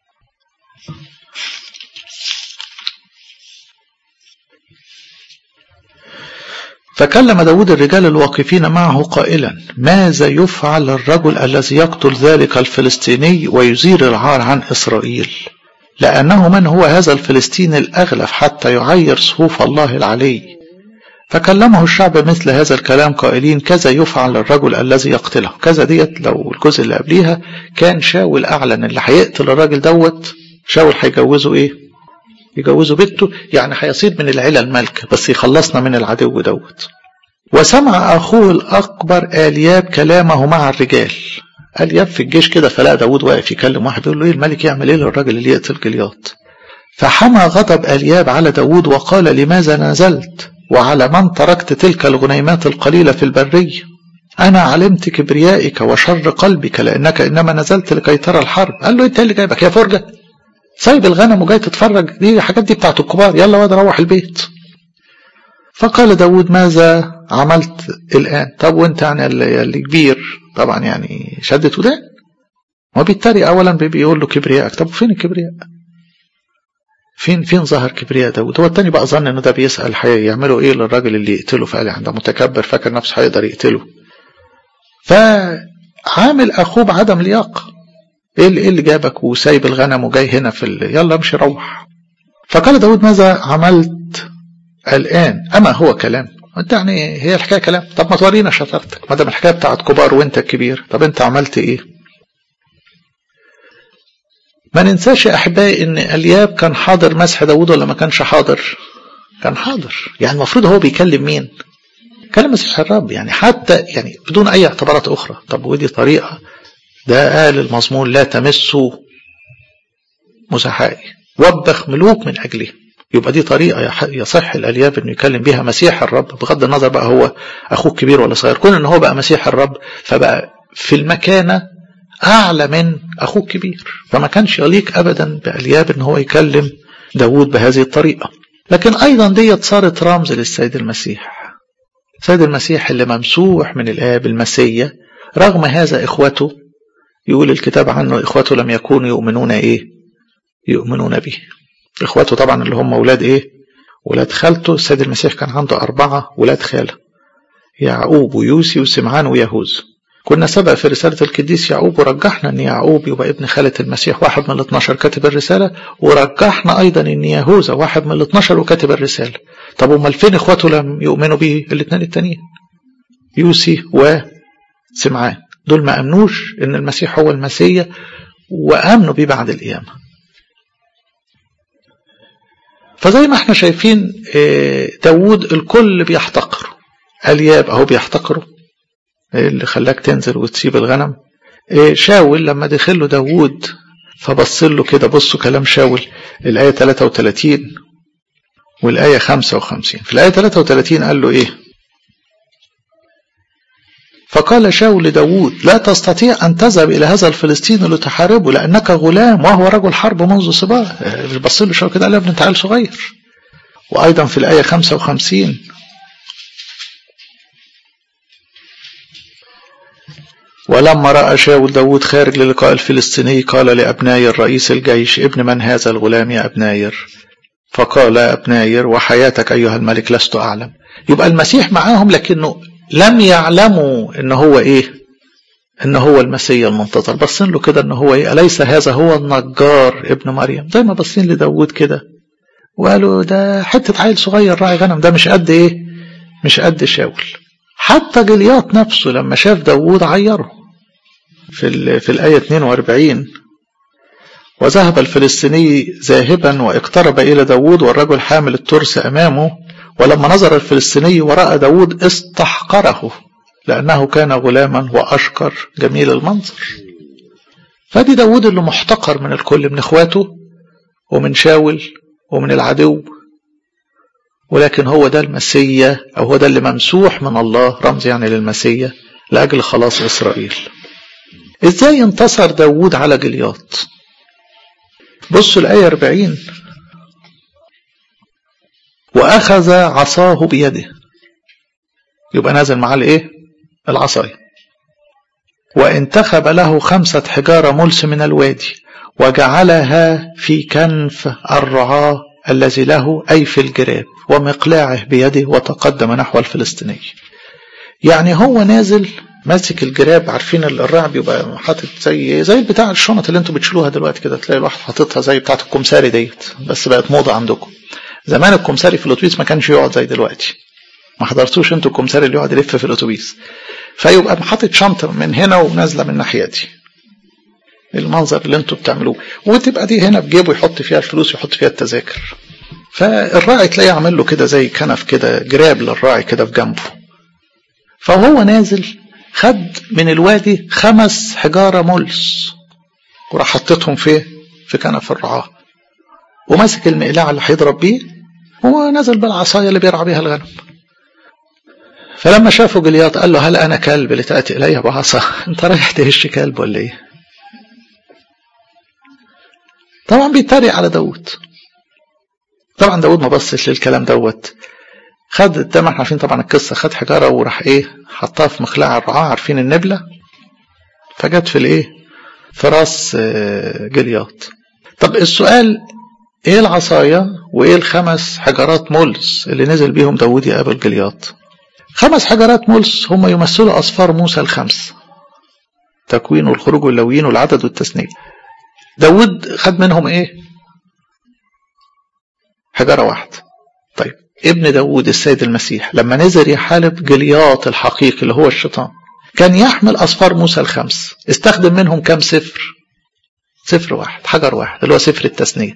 فكلم داود الرجال الواقفين معه قائلا ماذا يفعل الرجل الذي يقتل ذلك الفلسطيني ويزيل العار عن إسرائيل لأنه من هو هذا الفلسطيني الأغلف حتى يعير صفوف الله العلي فكلمه الشعب مثل هذا الكلام قائلين كذا يفعل الرجل الذي يقتله كذا ديت لو الجزء اللي قبليها كان شاول أعلن اللي هيقتل الراجل دوت شاول هيجوزه إيه يجوزه بنته يعني هيصير من العيلة الملكة بس يخلصنا من العدو دوت وسمع أخوه الأكبر آلياب كلامه مع الرجال آلياب في الجيش كده فلا داود واقف يكلم واحد يقول له إيه الملك يعمل إيه للراجل اللي يقتل جلياط فحمى غضب آلياب على داود وقال لماذا نزلت وعلى من تركت تلك الغنيمات القليلة في البرية أنا علمت كبريائك وشر قلبك لأنك إنما نزلت لكي ترى الحرب قال له أنت اللي جايبك يا فرجة سايب الغنم وجاي تتفرج دي الحاجات دي بتاعت الكبار يلا واد روح البيت فقال داود ماذا عملت الآن طب وانت يعني اللي كبير طبعا يعني شدت ودان هو بيتريق أولا بيقول له كبريائك طب فين الكبرياء فين فين ظهر كبرياء داود هو التاني بقى ظن انه ده بيسأل هيعملوا ايه للراجل اللي يقتله فقال ده متكبر فاكر نفسه هيقدر يقتله فعامل اخوه بعدم لياقه ايه اللي, إيه اللي جابك وسايب الغنم وجاي هنا في ال... يلا امشي روح فقال داود ماذا عملت الان اما هو كلام انت يعني هي الحكايه كلام طب ما تورينا شطارتك ما دام الحكايه بتاعت كبار وانت الكبير طب انت عملت ايه ما ننساش يا احبائي ان الياب كان حاضر مسح داود ولا ما كانش حاضر كان حاضر يعني المفروض هو بيكلم مين كلام مسيح الرب يعني حتى يعني بدون اي اعتبارات اخرى طب ودي طريقه ده قال المزمور لا تمسوا مسحائي وبخ ملوك من أجله يبقى دي طريقة يصح الألياب أنه يكلم بها مسيح الرب بغض النظر بقى هو أخوه كبير ولا صغير كون أن هو بقى مسيح الرب فبقى في المكانة أعلى من أخوه كبير فما كانش يليق أبدا بألياب أن هو يكلم داود بهذه الطريقة لكن أيضا ديت صارت رمز للسيد المسيح السيد المسيح اللي ممسوح من الآب المسيا رغم هذا إخوته يقول الكتاب عنه إخوته لم يكونوا يؤمنون إيه يؤمنون به إخوته طبعا اللي هم أولاد إيه ولاد خالته السيد المسيح كان عنده أربعة ولاد خالة يعقوب ويوسي وسمعان ويهوذا كنا سبق في رسالة القديس يعقوب ورجحنا أن يعقوب يبقى ابن خالة المسيح واحد من الاثناشر كاتب الرسالة ورجحنا أيضا أن يهوذا واحد من الاثناشر وكاتب الرسالة طب أمال فين إخواته لم يؤمنوا به الاثنين التانيين يوسي وسمعان دول ما أمنوش إن المسيح هو المسيح وآمنوا بيه بعد القيامة فزي ما احنا شايفين داوود الكل بيحتقره الياب اهو بيحتقره اللي خلاك تنزل وتسيب الغنم شاول لما دخل له داوود فبص له كده بصوا كلام شاول الآية 33 والآية 55 في الآية 33 قال له إيه فقال شاول لداود لا تستطيع أن تذهب إلى هذا الفلسطيني لتحاربه لأنك غلام وهو رجل حرب منذ صباه بص له شاول كده قال له ابن انت عيل صغير وأيضا في الآية 55 ولما رأى شاول داود خارج للقاء الفلسطيني قال لأبناير رئيس الجيش ابن من هذا الغلام يا أبناير فقال أبناير وحياتك أيها الملك لست أعلم يبقى المسيح معاهم لكنه لم يعلموا ان هو ايه ان هو المسيح المنتظر بصين له كده ان هو ايه اليس هذا هو النجار ابن مريم زي ما باصين لداود كده وقالوا ده حته عيل صغير راعي غنم ده مش قد ايه مش قد شاول حتى جلياط نفسه لما شاف داود عيره في في الايه 42 وذهب الفلسطيني ذاهبا واقترب الى داود والرجل حامل الترس امامه ولما نظر الفلسطيني ورأى داود استحقره لأنه كان غلاما وأشقر جميل المنظر فدي داود اللي محتقر من الكل من اخواته ومن شاول ومن العدو ولكن هو ده المسيا أو هو ده اللي ممسوح من الله رمز يعني للمسيا لأجل خلاص إسرائيل إزاي انتصر داود على جلياط بصوا الآية 40 وأخذ عصاه بيده يبقى نازل معاه الإيه العصاية وانتخب له خمسة حجارة ملس من الوادي وجعلها في كنف الرعاة الذي له أي في الجراب ومقلاعه بيده وتقدم نحو الفلسطيني يعني هو نازل ماسك الجراب عارفين الرعب يبقى حاطط زي زي بتاع الشنط اللي انتوا بتشيلوها دلوقتي كده تلاقي الواحد حاططها زي بتاعه الكمساري ديت بس بقت موضه عندكم زمان الكمساري في الاتوبيس ما كانش يقعد زي دلوقتي ما حضرتوش انتوا الكمساري اللي يقعد يلف في الاتوبيس فيبقى حاطط شنطه من هنا ونازله من ناحيتي المنظر اللي انتوا بتعملوه وتبقى دي هنا في جيبه يحط فيها الفلوس يحط فيها التذاكر فالراعي تلاقيه عامل له كده زي كنف كده جراب للراعي كده في جنبه فهو نازل خد من الوادي خمس حجارة ملس وراح حطيتهم في في كنف الرعاة وماسك المقلاع اللي هيضرب بيه ونزل بالعصاية اللي بيرعى بيها الغنم فلما شافوا جلياط قال له هل أنا كلب لتأتي إلي بعصا أنت رايح تهش كلب ولا إيه طبعا بيتريق على داود طبعا داود ما بصش للكلام دوت خد ده ما احنا عارفين طبعا القصه خد حجاره وراح ايه حطها في مخلع الرعاة عارفين النبله فجت في الايه في راس جلياط طب السؤال ايه العصايه وايه الخمس حجرات ملس اللي نزل بيهم داود يقابل جلياط خمس حجرات ملس هم يمثلوا اصفار موسى الخمس تكوين والخروج واللويين والعدد والتثنيه داود خد منهم ايه حجره واحده طيب ابن داود السيد المسيح لما نزل يحارب جلياط الحقيقي اللي هو الشيطان كان يحمل أصفار موسى الخمس استخدم منهم كم سفر سفر واحد حجر واحد اللي هو سفر التثنية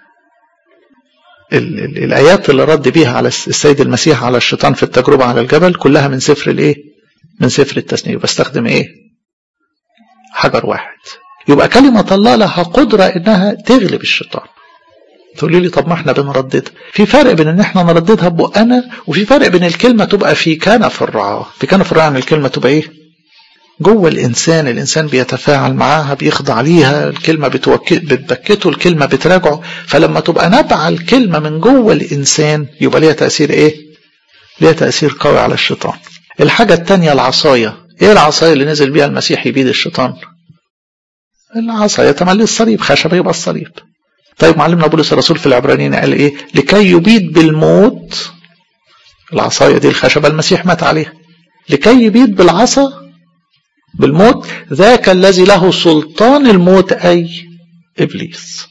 ال ال الآيات اللي رد بيها على السيد المسيح على الشيطان في التجربة على الجبل كلها من سفر الايه من سفر التثنية بستخدم ايه حجر واحد يبقى كلمة الله لها قدرة انها تغلب الشيطان تقولي لي طب ما احنا بنرددها في فرق بين ان احنا نرددها بقنا وفي فرق بين الكلمه تبقى في كنف الرعاه في كنف الرعاه يعني الكلمه تبقى ايه جوه الانسان الانسان بيتفاعل معاها بيخضع ليها الكلمه بتبكته الكلمه بتراجعه فلما تبقى نبع الكلمه من جوه الانسان يبقى ليها تاثير ايه ليها تاثير قوي على الشيطان الحاجه الثانيه العصايه ايه العصايه اللي نزل بيها المسيح يبيد الشيطان العصايه تملي الصليب خشبه يبقى الصليب طيب معلمنا بولس الرسول في العبرانيين قال ايه لكي يبيد بالموت العصاية دي الخشبة المسيح مات عليها لكي يبيد بالعصا بالموت ذاك الذي له سلطان الموت أي إبليس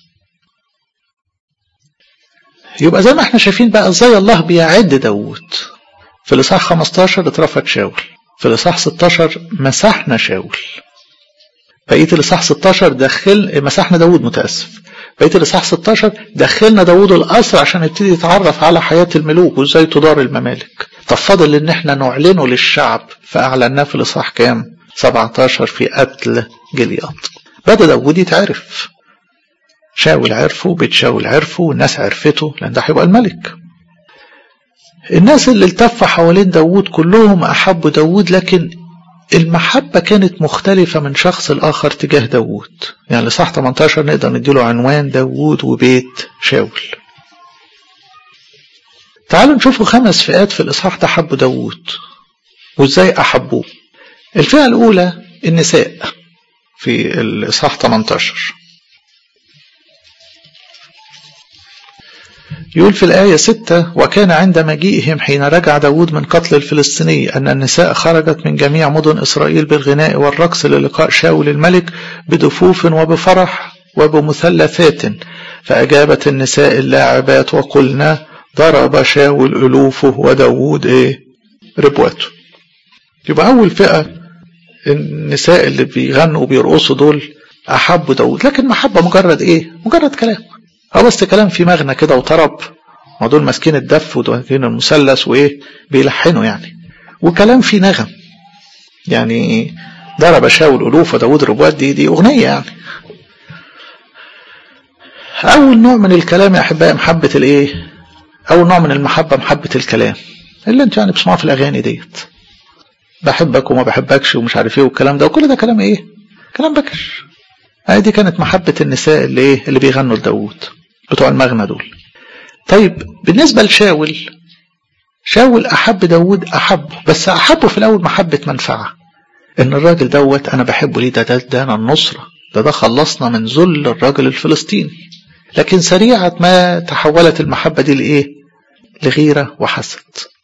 يبقى زي ما احنا شايفين بقى ازاي الله بيعد داود في الإصحاح 15 اترفض شاول في الإصحاح 16 مسحنا شاول بقية الإصحاح 16 دخل مسحنا داود متأسف بقية الإصحاح 16 دخلنا داود القصر عشان نبتدي يتعرف على حياة الملوك وازاي تدار الممالك طب فاضل ان احنا نعلنه للشعب فأعلناه في الإصحاح كام 17 في قتل جلياط بدأ داود يتعرف شاول عرفه بيت شاول عرفه والناس عرفته لأن ده هيبقى الملك الناس اللي التفوا حوالين داود كلهم أحبوا داود لكن المحبة كانت مختلفة من شخص الآخر تجاه داود يعني لصح 18 نقدر نديله عنوان داود وبيت شاول تعالوا نشوفوا خمس فئات في الإصحاح ده حبوا داود وإزاي أحبوه الفئة الأولى النساء في الإصحاح 18 يقول في الآية ستة وكان عند مجيئهم حين رجع داود من قتل الفلسطيني أن النساء خرجت من جميع مدن إسرائيل بالغناء والرقص للقاء شاول الملك بدفوف وبفرح وبمثلثات فأجابت النساء اللاعبات وقلنا ضرب شاول ألوفه وداود إيه ربوته يبقى أول فئة النساء اللي بيغنوا وبيرقصوا دول أحبوا داود لكن محبة مجرد إيه مجرد كلام هو بس كلام في مغنى كده وطرب ما دول ماسكين الدف وماسكين المثلث وايه بيلحنوا يعني وكلام فيه نغم يعني ضرب شاول ألوف وداود ربوات دي دي أغنية يعني أول نوع من الكلام يا أحبائي محبة الإيه؟ أول نوع من المحبة محبة الكلام اللي أنتوا يعني بتسمعوا في الأغاني ديت بحبك وما بحبكش ومش عارف إيه والكلام ده وكل ده كلام إيه؟ كلام بكر هذه دي كانت محبة النساء اللي إيه؟ اللي بيغنوا لداود بتوع المغنى دول طيب بالنسبة لشاول شاول أحب داود أحبه بس أحبه في الأول محبة منفعة إن الراجل دوت أنا بحبه ليه ده ده ادانا النصرة ده ده خلصنا من ذل الراجل الفلسطيني لكن سريعة ما تحولت المحبة دي لإيه؟ لغيرة وحسد.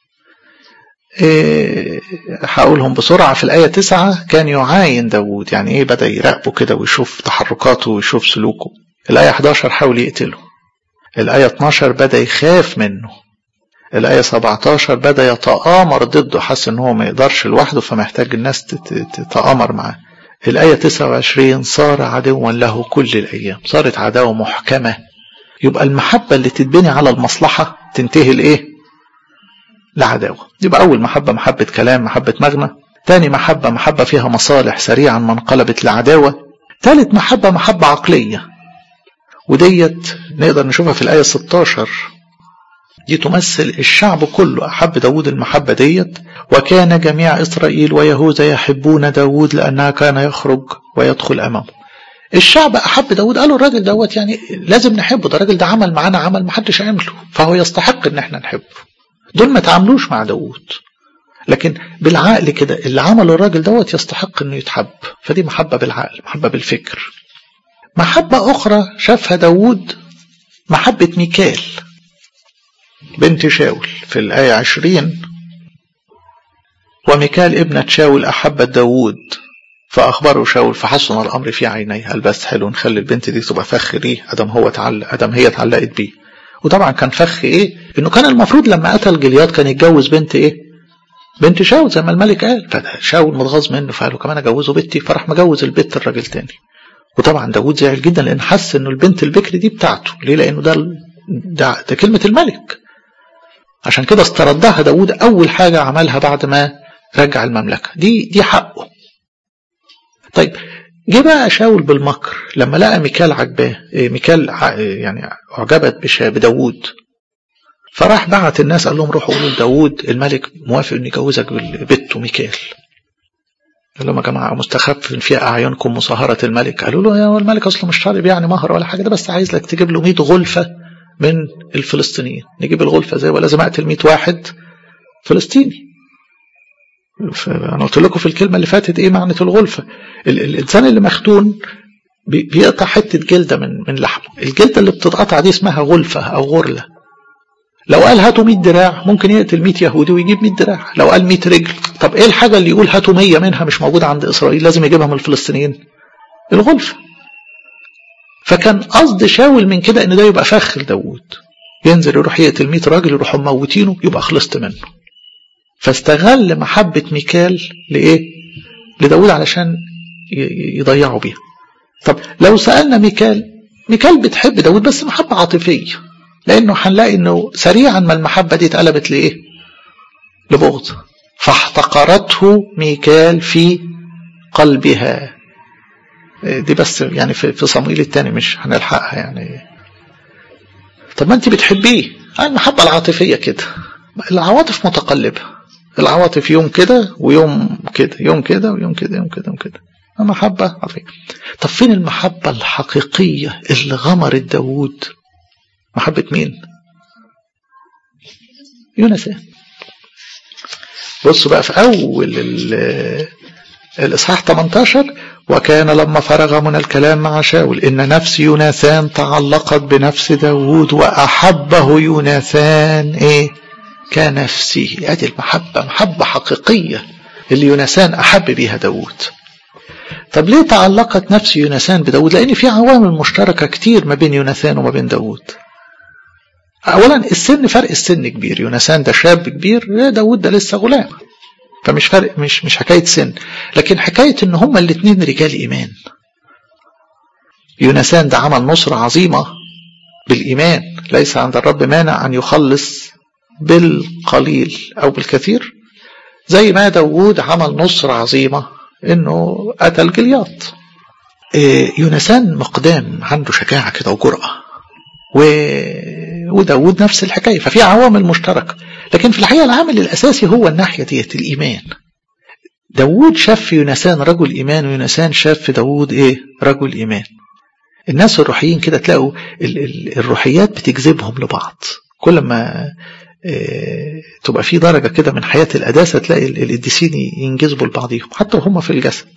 إيه هقولهم بسرعة في الآية تسعة كان يعاين داود يعني إيه بدأ يراقبه كده ويشوف تحركاته ويشوف سلوكه. الآية 11 حاول يقتله. الآية 12 بدأ يخاف منه. الآية 17 بدأ يتآمر ضده حس إن هو ما يقدرش لوحده فمحتاج الناس تتآمر معاه. الآية 29 صار عدوا له كل الأيام صارت عداوة محكمة يبقى المحبة اللي تتبني على المصلحة تنتهي لإيه لعداوة يبقى أول محبة محبة كلام محبة مغنى تاني محبة محبة فيها مصالح سريعا ما انقلبت لعداوة تالت محبة محبة عقلية وديت نقدر نشوفها في الآية 16 دي تمثل الشعب كله أحب داود المحبة ديت وكان جميع إسرائيل ويهوذا يحبون داود لأنها كان يخرج ويدخل أمامه الشعب أحب داود قالوا الراجل دوت يعني لازم نحبه ده الراجل ده عمل معانا عمل محدش عمله فهو يستحق ان احنا نحبه دول ما تعاملوش مع داود لكن بالعقل كده اللي عمله الراجل دوت يستحق انه يتحب فدي محبة بالعقل محبة بالفكر محبة أخرى شافها داود محبة ميكال بنت شاول في الآية عشرين وميكال ابنة شاول أحبت داود فأخبره شاول فحسن الأمر في عينيه قال بس حلو نخلي البنت دي تبقى فخ ليه أدم هو تعلق أدم هي اتعلقت بيه وطبعا كان فخ إيه إنه كان المفروض لما قتل جلياد كان يتجوز بنت إيه بنت شاول زي ما الملك قال فشاول متغاظ منه فقال له كمان أجوزه بنتي فراح مجوز البنت الراجل تاني وطبعا داود زعل جدا لأن حس إنه البنت البكر دي بتاعته ليه لأنه ده ده, ده كلمة الملك عشان كده استردها داود أول حاجة عملها بعد ما رجع المملكة دي دي حقه طيب جه بقى شاول بالمكر لما لقى ميكال عجباه ميكال يعني اعجبت بداوود فراح بعت الناس قال لهم روحوا قولوا لداوود الملك موافق ان يجوزك بنته ميكال قال لهم يا جماعه مستخف في اعينكم مصاهره الملك قالوا له يا الملك اصله مش طالب يعني مهر ولا حاجه ده بس عايز لك تجيب له 100 غلفه من الفلسطينيين نجيب الغلفه زي ولازم اقتل 100 واحد فلسطيني انا قلت لكم في الكلمه اللي فاتت ايه معنى الغلفه الانسان اللي مختون بيقطع حته جلده من من لحمه الجلده اللي بتتقطع دي اسمها غلفه او غرله لو قال هاتوا 100 دراع ممكن يقتل 100 يهودي ويجيب 100 دراع لو قال 100 رجل طب ايه الحاجه اللي يقول هاتوا 100 منها مش موجوده عند اسرائيل لازم يجيبها من الفلسطينيين الغلفه فكان قصد شاول من كده ان ده يبقى فخ لداوود ينزل يروح يقتل 100 راجل يروحوا موتينه يبقى خلصت منه فاستغل محبة ميكال لإيه؟ لداود علشان يضيعوا بيها. طب لو سألنا ميكال ميكال بتحب داود بس محبة عاطفية لأنه هنلاقي إنه سريعا ما المحبة دي اتقلبت لإيه؟ لبغض فاحتقرته ميكال في قلبها دي بس يعني في صموئيل الثاني مش هنلحقها يعني طب ما انت بتحبيه المحبة العاطفية كده العواطف متقلبة العواطف يوم كده ويوم كده يوم كده ويوم كده يوم كده يوم كده محبة عاطفية طب فين المحبة الحقيقية اللي غمرت داوود محبة مين يونسان بصوا بقى في أول الإصحاح 18 وكان لما فرغ من الكلام مع شاول إن نفس يوناثان تعلقت بنفس داوود وأحبه يوناثان إيه كنفسه ادي المحبة محبة حقيقية اللي يونسان أحب بيها داود طب ليه تعلقت نفس يونسان بداود لأن في عوامل مشتركة كتير ما بين يونسان وما بين داود أولا السن فرق السن كبير يونسان ده شاب كبير داود ده لسه غلام فمش فرق مش مش حكاية سن لكن حكاية ان هما الاتنين رجال إيمان يونسان ده عمل نصرة عظيمة بالإيمان ليس عند الرب مانع أن يخلص بالقليل أو بالكثير زي ما داوود عمل نصرة عظيمة إنه قتل جلياط يونسان مقدام عنده شجاعة كده وجرأة و... وداود نفس الحكاية ففي عوامل مشتركة لكن في الحقيقة العامل الأساسي هو الناحية ديت الإيمان داود شاف في يونسان رجل إيمان ويونسان شاف في داود إيه رجل إيمان الناس الروحيين كده تلاقوا ال... ال... الروحيات بتجذبهم لبعض كل ما إيه... تبقى في درجة كده من حياة القداسة تلاقي القديسين ينجذبوا لبعضهم حتى وهم في الجسد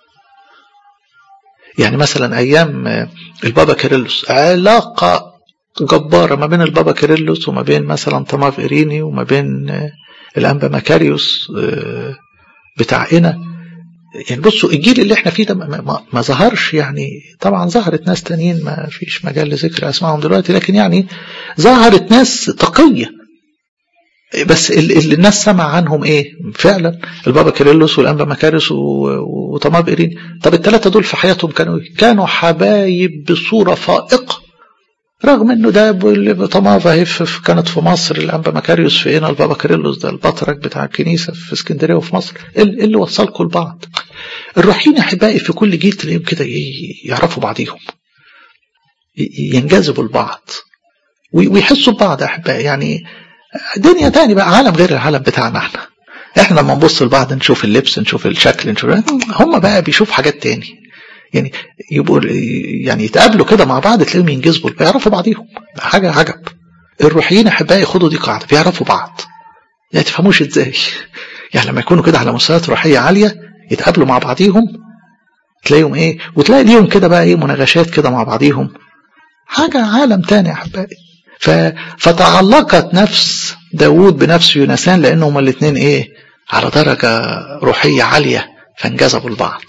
يعني مثلا أيام البابا كيرلس علاقة جبارة ما بين البابا كيرلس وما بين مثلا طماف إيريني وما بين الأنبا مكاريوس بتاع إنا يعني بصوا الجيل اللي احنا فيه ده ما, ما, ما ظهرش يعني طبعا ظهرت ناس تانيين ما فيش مجال لذكر اسمائهم دلوقتي لكن يعني ظهرت ناس تقية بس اللي الناس سمع عنهم ايه فعلا البابا كيرلس والانبا مكارس وطماب ايرين طب الثلاثه دول في حياتهم كانوا كانوا حبايب بصوره فائقه رغم انه ده طمافة كانت في مصر الانبا مكاريوس في هنا البابا كيرلس ده البطرك بتاع الكنيسه في اسكندريه وفي مصر اللي وصلكم لبعض الروحيين احبائي في كل جيل تلاقيهم كده يعرفوا بعضيهم ينجذبوا لبعض ويحسوا ببعض احبائي يعني دنيا تاني بقى عالم غير العالم بتاعنا احنا احنا لما نبص لبعض نشوف اللبس نشوف الشكل نشوف هم بقى بيشوف حاجات تاني يعني يبقوا يعني يتقابلوا كده مع بعض تلاقيهم ينجذبوا بيعرفوا بعضيهم حاجه عجب الروحيين احبائي خدوا دي قاعده بيعرفوا بعض يعني تفهموش ازاي يعني لما يكونوا كده على مستويات روحيه عاليه يتقابلوا مع بعضيهم تلاقيهم ايه وتلاقي ليهم كده بقى ايه مناقشات كده مع بعضيهم حاجه عالم تاني يا احبائي فتعلقت نفس داود بنفس يونسان لأن هما الاثنين إيه على درجة روحية عالية فانجذبوا لبعض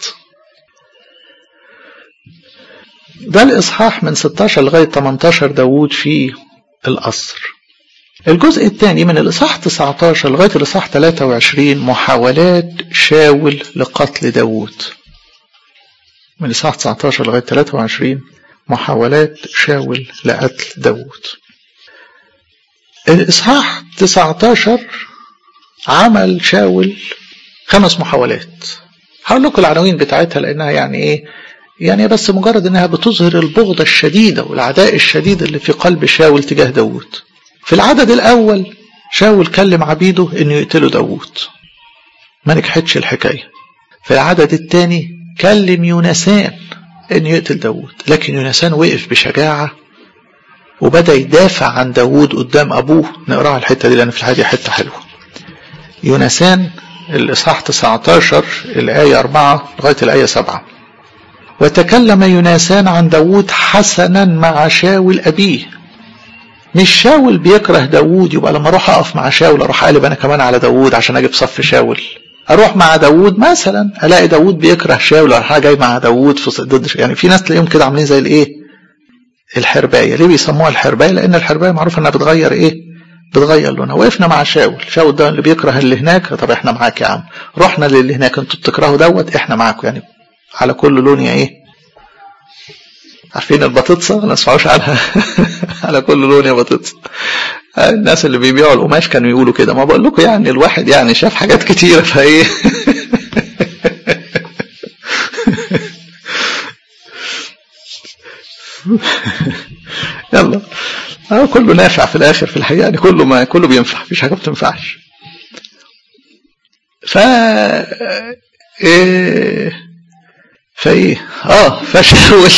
ده الإصحاح من 16 لغاية 18 داود في القصر الجزء الثاني من الإصحاح 19 لغاية الإصحاح 23 محاولات شاول لقتل داود من الإصحاح 19 لغاية 23 محاولات شاول لقتل داود الإصحاح 19 عمل شاول خمس محاولات هقول لكم العناوين بتاعتها لأنها يعني إيه يعني بس مجرد إنها بتظهر البغضة الشديدة والعداء الشديد اللي في قلب شاول تجاه داود في العدد الأول شاول كلم عبيده إنه يقتلوا داود ما نجحتش الحكاية في العدد الثاني كلم يونسان إنه يقتل داود لكن يونسان وقف بشجاعة وبدأ يدافع عن داود قدام أبوه نقراها الحتة دي لأن في الحقيقة حتة حلوة يونسان الإصحاح 19 الآية 4 لغاية الآية 7 وتكلم يونسان عن داود حسنا مع شاول أبيه مش شاول بيكره داود يبقى لما اروح اقف مع شاول اروح اقلب انا كمان على داود عشان اجي في صف شاول اروح مع داود مثلا الاقي داود بيكره شاول اروح جاي مع داود في ضد يعني في ناس تلاقيهم كده عاملين زي الايه الحربايه ليه بيسموها الحربايه لان الحربايه معروف انها بتغير ايه بتغير لونها وقفنا مع شاول شاول ده اللي بيكره اللي هناك طب احنا معاك يا عم رحنا للي هناك انتوا بتكرهوا دوت احنا معاكم يعني على كل لون يا ايه عارفين البطاطسة ما نسمعوش عنها على كل لون يا بطاطسة الناس اللي بيبيعوا القماش كانوا يقولوا كده ما بقول لكم يعني الواحد يعني شاف حاجات كتيرة فايه يلا اه كله نافع في الاخر في الحقيقه يعني كله ما كله بينفع مفيش حاجه ما بتنفعش ف ايه فايه اه فشاول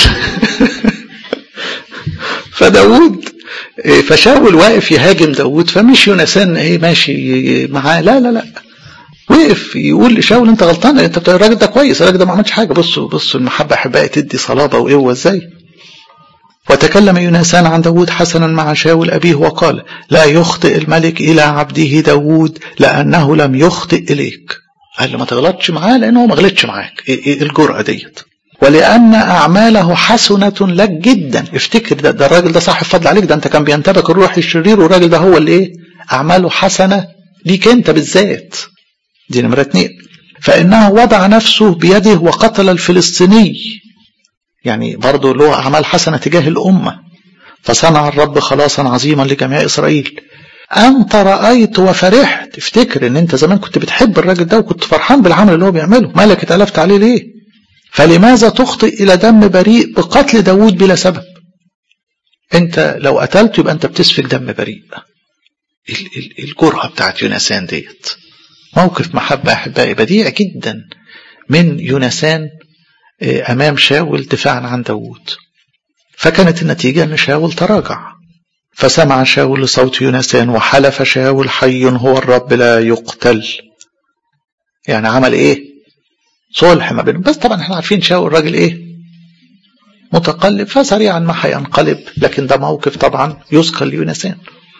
فداود إيه فشاول واقف يهاجم داود فمش يونسان ايه ماشي معاه لا لا لا وقف يقول لشاول انت غلطان انت الراجل ده كويس الراجل ده ما عملش حاجه بصوا بصوا المحبه احبائي تدي صلابه وقوه ازاي وتكلم يونسان عن داود حسنا مع شاول أبيه وقال لا يخطئ الملك إلى عبده داود لأنه لم يخطئ إليك قال له ما تغلطش معاه لأنه ما غلطش معاك إيه الجرأة ديت ولأن أعماله حسنة لك جدا افتكر ده, ده الراجل ده صاحب فضل عليك ده أنت كان بينتبك الروح الشرير والراجل ده هو اللي إيه أعماله حسنة ليك أنت بالذات دي نمرة اتنين فإنه وضع نفسه بيده وقتل الفلسطيني يعني برضه له أعمال حسنة تجاه الأمة فصنع الرب خلاصا عظيما لجميع إسرائيل أنت رأيت وفرحت افتكر ان انت زمان كنت بتحب الراجل ده وكنت فرحان بالعمل اللي هو بيعمله مالك اتألفت عليه ليه فلماذا تخطئ إلى دم بريء بقتل داود بلا سبب انت لو قتلته يبقى انت بتسفك دم بريء الجرأة بتاعت يونسان ديت موقف محبة أحبائي بديع جدا من يونسان أمام شاول دفاعا عن داود فكانت النتيجة أن شاول تراجع فسمع شاول صوت يونسان وحلف شاول حي هو الرب لا يقتل يعني عمل ايه صلح ما بينهم بس طبعا احنا عارفين شاول راجل ايه متقلب فسريعا ما هينقلب لكن ده موقف طبعا يذكر ليونسان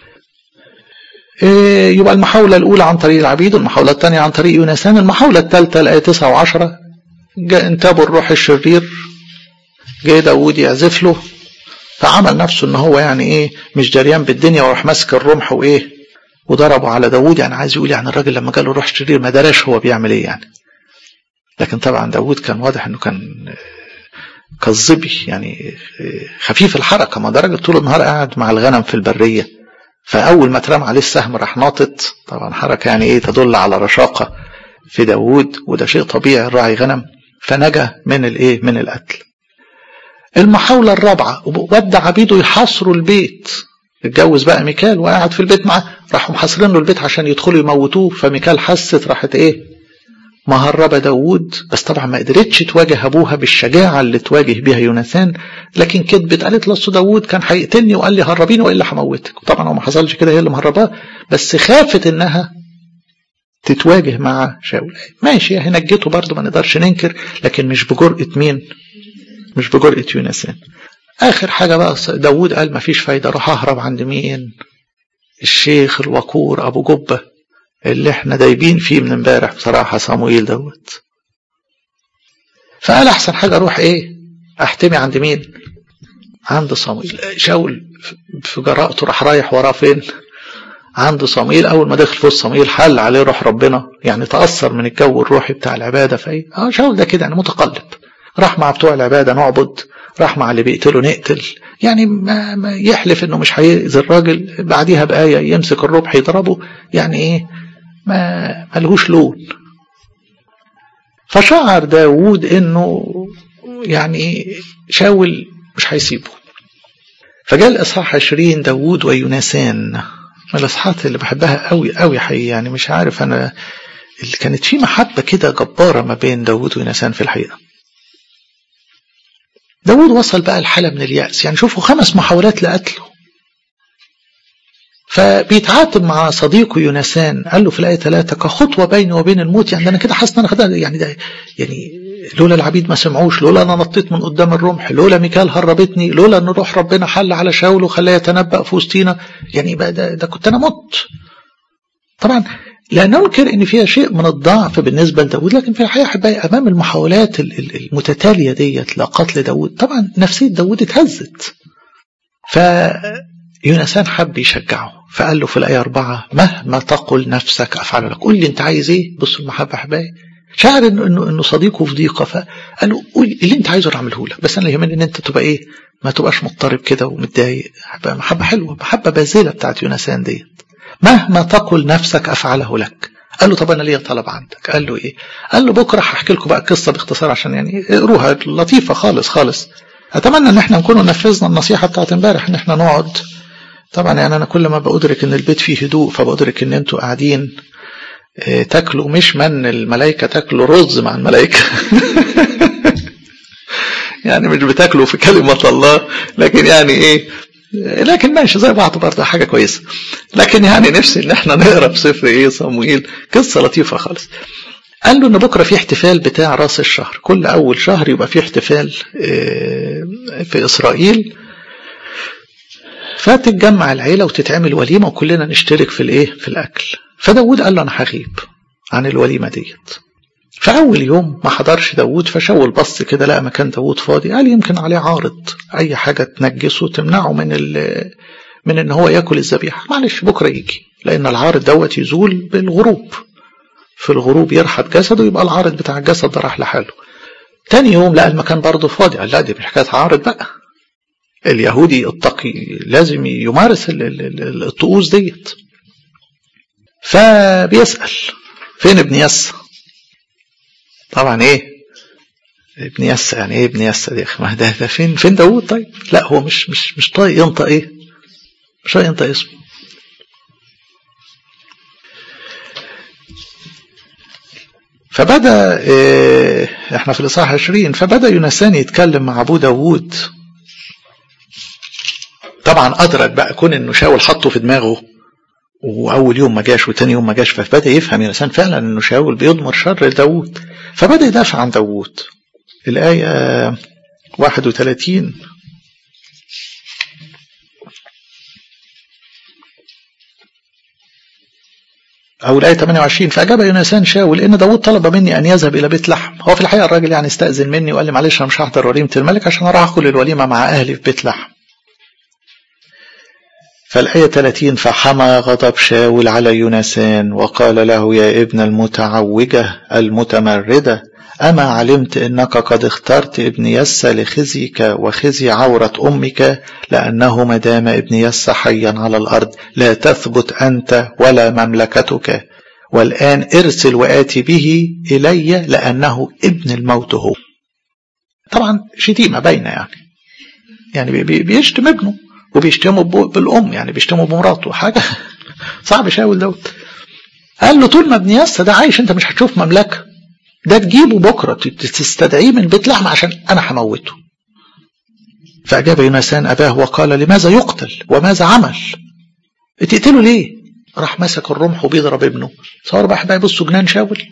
إيه يبقى المحاولة الأولى عن طريق العبيد والمحاولة الثانية عن طريق يونسان المحاولة الثالثة الآية 9 و10 جاء انتابوا الروح الشرير جاي داود يعزف له فعمل نفسه ان هو يعني ايه مش جريان بالدنيا وراح ماسك الرمح وايه وضربه على داود يعني عايز يقول يعني الراجل لما جاله روح شرير ما دراش هو بيعمل ايه يعني لكن طبعا داود كان واضح انه كان كالظبي يعني خفيف الحركه ما ده راجل طول النهار قاعد مع الغنم في البريه فاول ما اترمى عليه السهم راح ناطط طبعا حركه يعني ايه تدل على رشاقه في داود وده شيء طبيعي الراعي غنم فنجا من الايه من القتل المحاولة الرابعة ودى عبيده يحاصروا البيت اتجوز بقى ميكال وقعد في البيت معاه راحوا محاصرين له البيت عشان يدخلوا يموتوه فميكال حست راحت ايه مهربة داوود بس طبعا ما قدرتش تواجه ابوها بالشجاعة اللي تواجه بيها يوناثان لكن كذبت قالت له داوود كان هيقتلني وقال لي هربيني والا هموتك طبعا هو ما حصلش كده هي اللي مهرباه بس خافت انها تتواجه مع شاول ماشي هي نجته برضه ما نقدرش ننكر لكن مش بجرأة مين مش بجرأة يونسان آخر حاجة بقى داود قال مفيش فايدة أروح أهرب عند مين الشيخ الوقور أبو جبة اللي احنا دايبين فيه من امبارح بصراحة صموئيل دوت فقال أحسن حاجة أروح إيه أحتمي عند مين عند صموئيل شاول في جراءته راح رايح وراه فين عند صموئيل أول ما دخل في وسط صموئيل حل عليه روح ربنا يعني تأثر من الجو الروحي بتاع العبادة فإيه اه شاول ده كده يعني متقلب راح مع بتوع العبادة نعبد راح مع اللي بيقتلوا نقتل يعني ما, ما يحلف انه مش هيأذي الراجل بعديها بآية يمسك الربح يضربه يعني ايه ما ملهوش لون فشعر داود انه يعني شاول مش هيسيبه فجاء الإصحاح 20 داود ويونسان من الإصحاحات اللي بحبها قوي قوي حقيقي يعني مش عارف أنا اللي كانت في محبة كده جبارة ما بين داود ويونسان في الحقيقة داود وصل بقى الحالة من اليأس يعني شوفوا خمس محاولات لقتله فبيتعاتب مع صديقه يونسان قال له في الآية ثلاثة كخطوة بيني وبين الموت يعني أنا كده حاسس إن أنا خدها يعني ده يعني لولا العبيد ما سمعوش لولا أنا نطيت من قدام الرمح لولا ميكال هربتني لولا أن روح ربنا حل على شاول وخلاه يتنبأ في وسطينا يعني بقى ده, ده كنت أنا مت طبعا لا ننكر ان فيها شيء من الضعف بالنسبة لداود لكن في الحقيقة أحبائي أمام المحاولات المتتالية ديت لقتل داود طبعا نفسية داود اتهزت فيونسان حب يشجعه فقال له في الآية أربعة مهما تقل نفسك أفعل لك قول لي أنت عايز إيه بص المحبة أحبائي شعر إنه, إنه, إنه صديقه في ضيقة فقال له قول اللي أنت عايزه أعمله لك بس أنا اللي يهمني إن أنت تبقى إيه ما تبقاش مضطرب كده ومتضايق محبة حلوة محبة باذلة بتاعت يونسان ديت مهما تقل نفسك أفعله لك قال له طب أنا ليا طلب عندك قال له إيه قال له بكرة هحكي لكم بقى قصة باختصار عشان يعني اقروها لطيفة خالص خالص أتمنى إن احنا نكون نفذنا النصيحة بتاعت امبارح إن احنا نقعد طبعا يعني أنا كل ما بأدرك إن البيت فيه هدوء فبأدرك إن أنتوا قاعدين اه تاكلوا مش من الملائكة تاكلوا رز مع الملائكة يعني مش بتاكلوا في كلمة الله لكن يعني ايه لكن ماشي زي بعض برضه حاجة كويسة لكن يعني نفسي ان احنا نقرا في سفر ايه صموئيل قصة لطيفة خالص قال له ان بكرة في احتفال بتاع راس الشهر كل اول شهر يبقى في احتفال في اسرائيل فتتجمع العيلة وتتعمل وليمة وكلنا نشترك في الايه في الاكل فداود قال له انا هغيب عن الوليمة ديت فأول يوم ما حضرش داود فشاول بص كده لقى مكان داود فاضي قال يمكن عليه عارض أي حاجة تنجسه تمنعه من من إن هو ياكل الذبيحة معلش بكرة يجي لأن العارض دوت يزول بالغروب في الغروب يرحب جسده يبقى العارض بتاع الجسد ده راح لحاله تاني يوم لقى المكان برضه فاضي قال لا دي مش حكاية عارض بقى اليهودي التقي لازم يمارس الطقوس ديت فبيسأل فين ابن يسى طبعا ايه ابن يسى يعني ايه ابن يسى دي ما ده, ده فين فين داوود طيب لا هو مش مش مش طايق ينطق ايه مش طايق ينطق اسمه فبدا إيه احنا في الاصحاح 20 فبدا يونسان يتكلم مع ابو داوود طبعا ادرك بقى كون انه شاول حطه في دماغه واول يوم ما جاش وتاني يوم ما جاش فبدا يفهم يونسان فعلا انه شاول بيضمر شر لداوود فبدا يدافع عن داوود الايه 31 أو الآية 28 فأجاب يونسان شاول إن داود طلب مني أن يذهب إلى بيت لحم هو في الحقيقة الراجل يعني استأذن مني وقال لي معلش أنا مش هحضر وليمة الملك عشان أروح أكل الوليمة مع أهلي في بيت لحم فالآية 30 فحمى غضب شاول على يونسان وقال له يا ابن المتعوجة المتمردة أما علمت أنك قد اخترت ابن يسى لخزيك وخزي عورة أمك لأنه ما دام ابن يسى حيا على الأرض لا تثبت أنت ولا مملكتك والآن ارسل وآتي به إلي لأنه ابن الموت هو طبعا شتيمة باينة يعني يعني بيشتم ابنه وبيشتمه بالأم يعني بيشتمه بمراته حاجة صعب شاول دوت قال له طول ما ابن يسى ده عايش انت مش هتشوف مملكه ده تجيبه بكرة تستدعيه من بيت لحم عشان أنا هموته فأجاب يونسان أباه وقال لماذا يقتل وماذا عمل تقتله ليه راح مسك الرمح وبيضرب ابنه صار بقى بقى يبصوا جنان شاول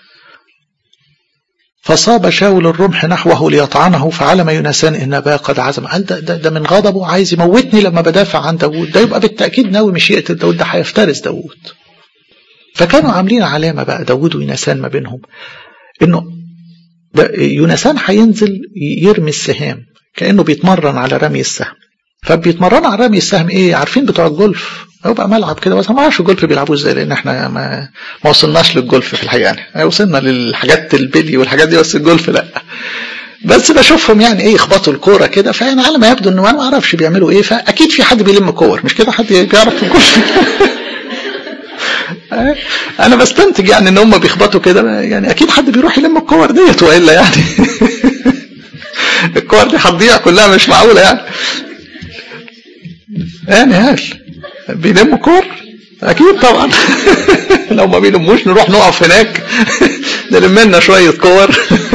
فصاب شاول الرمح نحوه ليطعنه فعلم يونسان ان اباه قد عزم قال ده, ده, ده من غضبه عايز يموتني لما بدافع عن داوود ده يبقى بالتاكيد ناوي مش يقتل داوود ده هيفترس داوود فكانوا عاملين علامه بقى داوود ويونسان ما بينهم انه يونسان هينزل يرمي السهام كانه بيتمرن على رمي السهم فبيتمرنوا على رمي السهم ايه عارفين بتوع الجولف هو بقى ملعب كده بس ما اعرفش الجولف بيلعبوه ازاي لان احنا ما ما وصلناش للجولف في الحقيقه يعني وصلنا للحاجات البلي والحاجات دي بس الجولف لا بس بشوفهم يعني ايه يخبطوا الكوره كده فانا على ما يبدو انه انا ما اعرفش بيعملوا ايه فاكيد في حد بيلم كور مش كده حد بيعرف في الجولف انا بستنتج يعني ان هم بيخبطوا كده يعني اكيد حد بيروح يلم الكور ديت والا يعني الكور دي هتضيع كلها مش معقوله يعني يعني هل بيلموا كور اكيد طبعا لو ما بيلموش نروح نقف هناك نلم لنا شويه كور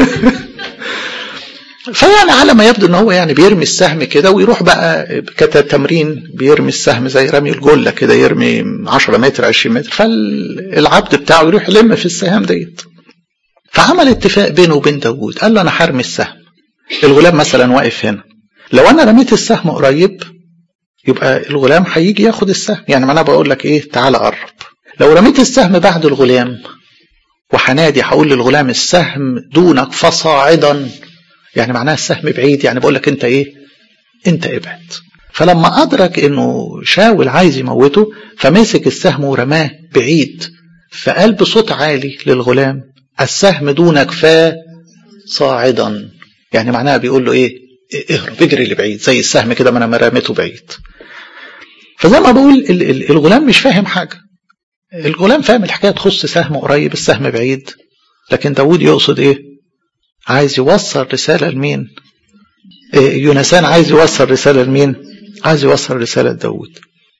فيعني على ما يبدو ان هو يعني بيرمي السهم كده ويروح بقى كتمرين بيرمي السهم زي رمي الجله كده يرمي 10 متر 20 متر فالعبد بتاعه يروح يلم في السهام ديت فعمل اتفاق بينه وبين داوود قال له انا هرمي السهم الغلام مثلا واقف هنا لو انا رميت السهم قريب يبقى الغلام هيجي ياخد السهم يعني ما انا بقول لك ايه تعالى قرب لو رميت السهم بعد الغلام وحنادي هقول للغلام السهم دونك فصاعدا يعني معناها السهم بعيد يعني بقول لك انت ايه انت ابعد فلما ادرك انه شاول عايز يموته فمسك السهم ورماه بعيد فقال بصوت عالي للغلام السهم دونك فا صاعدا يعني معناها بيقول له ايه اهرب اجري لبعيد زي السهم كده ما انا رميته بعيد فزي ما بقول الغلام مش فاهم حاجه الغلام فاهم الحكايه تخص سهم قريب السهم بعيد لكن داود يقصد ايه عايز يوصل رسالة لمين إيه يونسان عايز يوصل رسالة لمين عايز يوصل رسالة لداود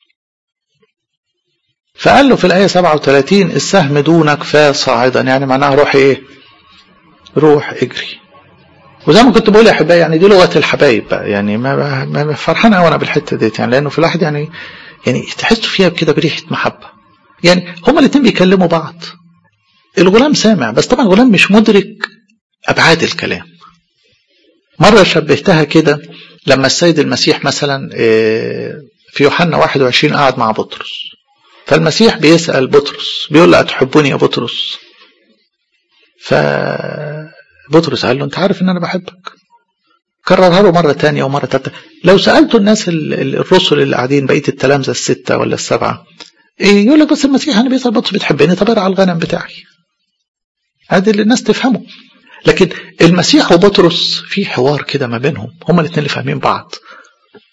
فقال له في الآية 37 السهم دونك فصاعدا يعني معناها روح ايه روح اجري وزي ما كنت بقول يا احبائي يعني دي لغه الحبايب بقى يعني ما, ما فرحان قوي انا بالحته ديت يعني لانه في الواحد يعني يعني تحسوا فيها كده بريحه محبه يعني هما الاثنين بيكلموا بعض الغلام سامع بس طبعا الغلام مش مدرك أبعاد الكلام مرة شبهتها كده لما السيد المسيح مثلا في يوحنا 21 قعد مع بطرس فالمسيح بيسأل بطرس بيقول له أتحبني يا بطرس فبطرس قال له أنت عارف إن أنا بحبك كررها له مرة تانية ومرة تالتة لو سألتوا الناس الرسل اللي قاعدين بقية التلامذة الستة ولا السبعة إيه يقول لك بس المسيح أنا بيسأل بطرس بتحبني طب ارعى الغنم بتاعي هذا اللي الناس تفهمه لكن المسيح وبطرس في حوار كده ما بينهم هما الاثنين اللي فاهمين بعض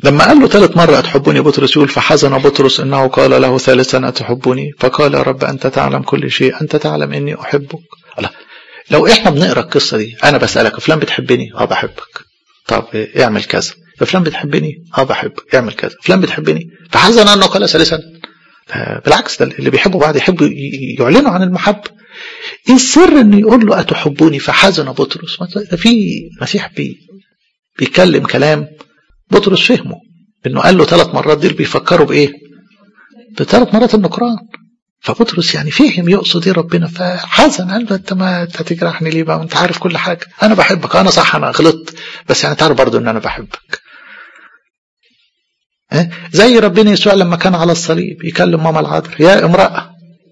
لما قال له ثالث مرة أتحبني بطرس يقول فحزن بطرس إنه قال له ثالثا أتحبني فقال يا رب أنت تعلم كل شيء أنت تعلم إني أحبك الله لو إحنا بنقرأ القصة دي أنا بسألك فلان بتحبني أه بحبك طب اعمل كذا فلان بتحبني أه بحبك اعمل كذا فلان بتحبني فحزن أنه قال ثالثا بالعكس ده اللي بيحبوا بعض يحبوا يعلنوا عن المحبة ايه السر انه يقول له اتحبوني فحزن بطرس ده في مسيح بي بيتكلم كلام بطرس فهمه انه قال له ثلاث مرات دول بيفكروا بايه بثلاث مرات النكران فبطرس يعني فهم يقصد ايه ربنا فحزن قال له انت ما هتجرحني ليه بقى وانت عارف كل حاجه انا بحبك انا صح انا غلطت بس يعني تعرف برضه ان انا بحبك زي ربنا يسوع لما كان على الصليب يكلم ماما العذراء يا امرأة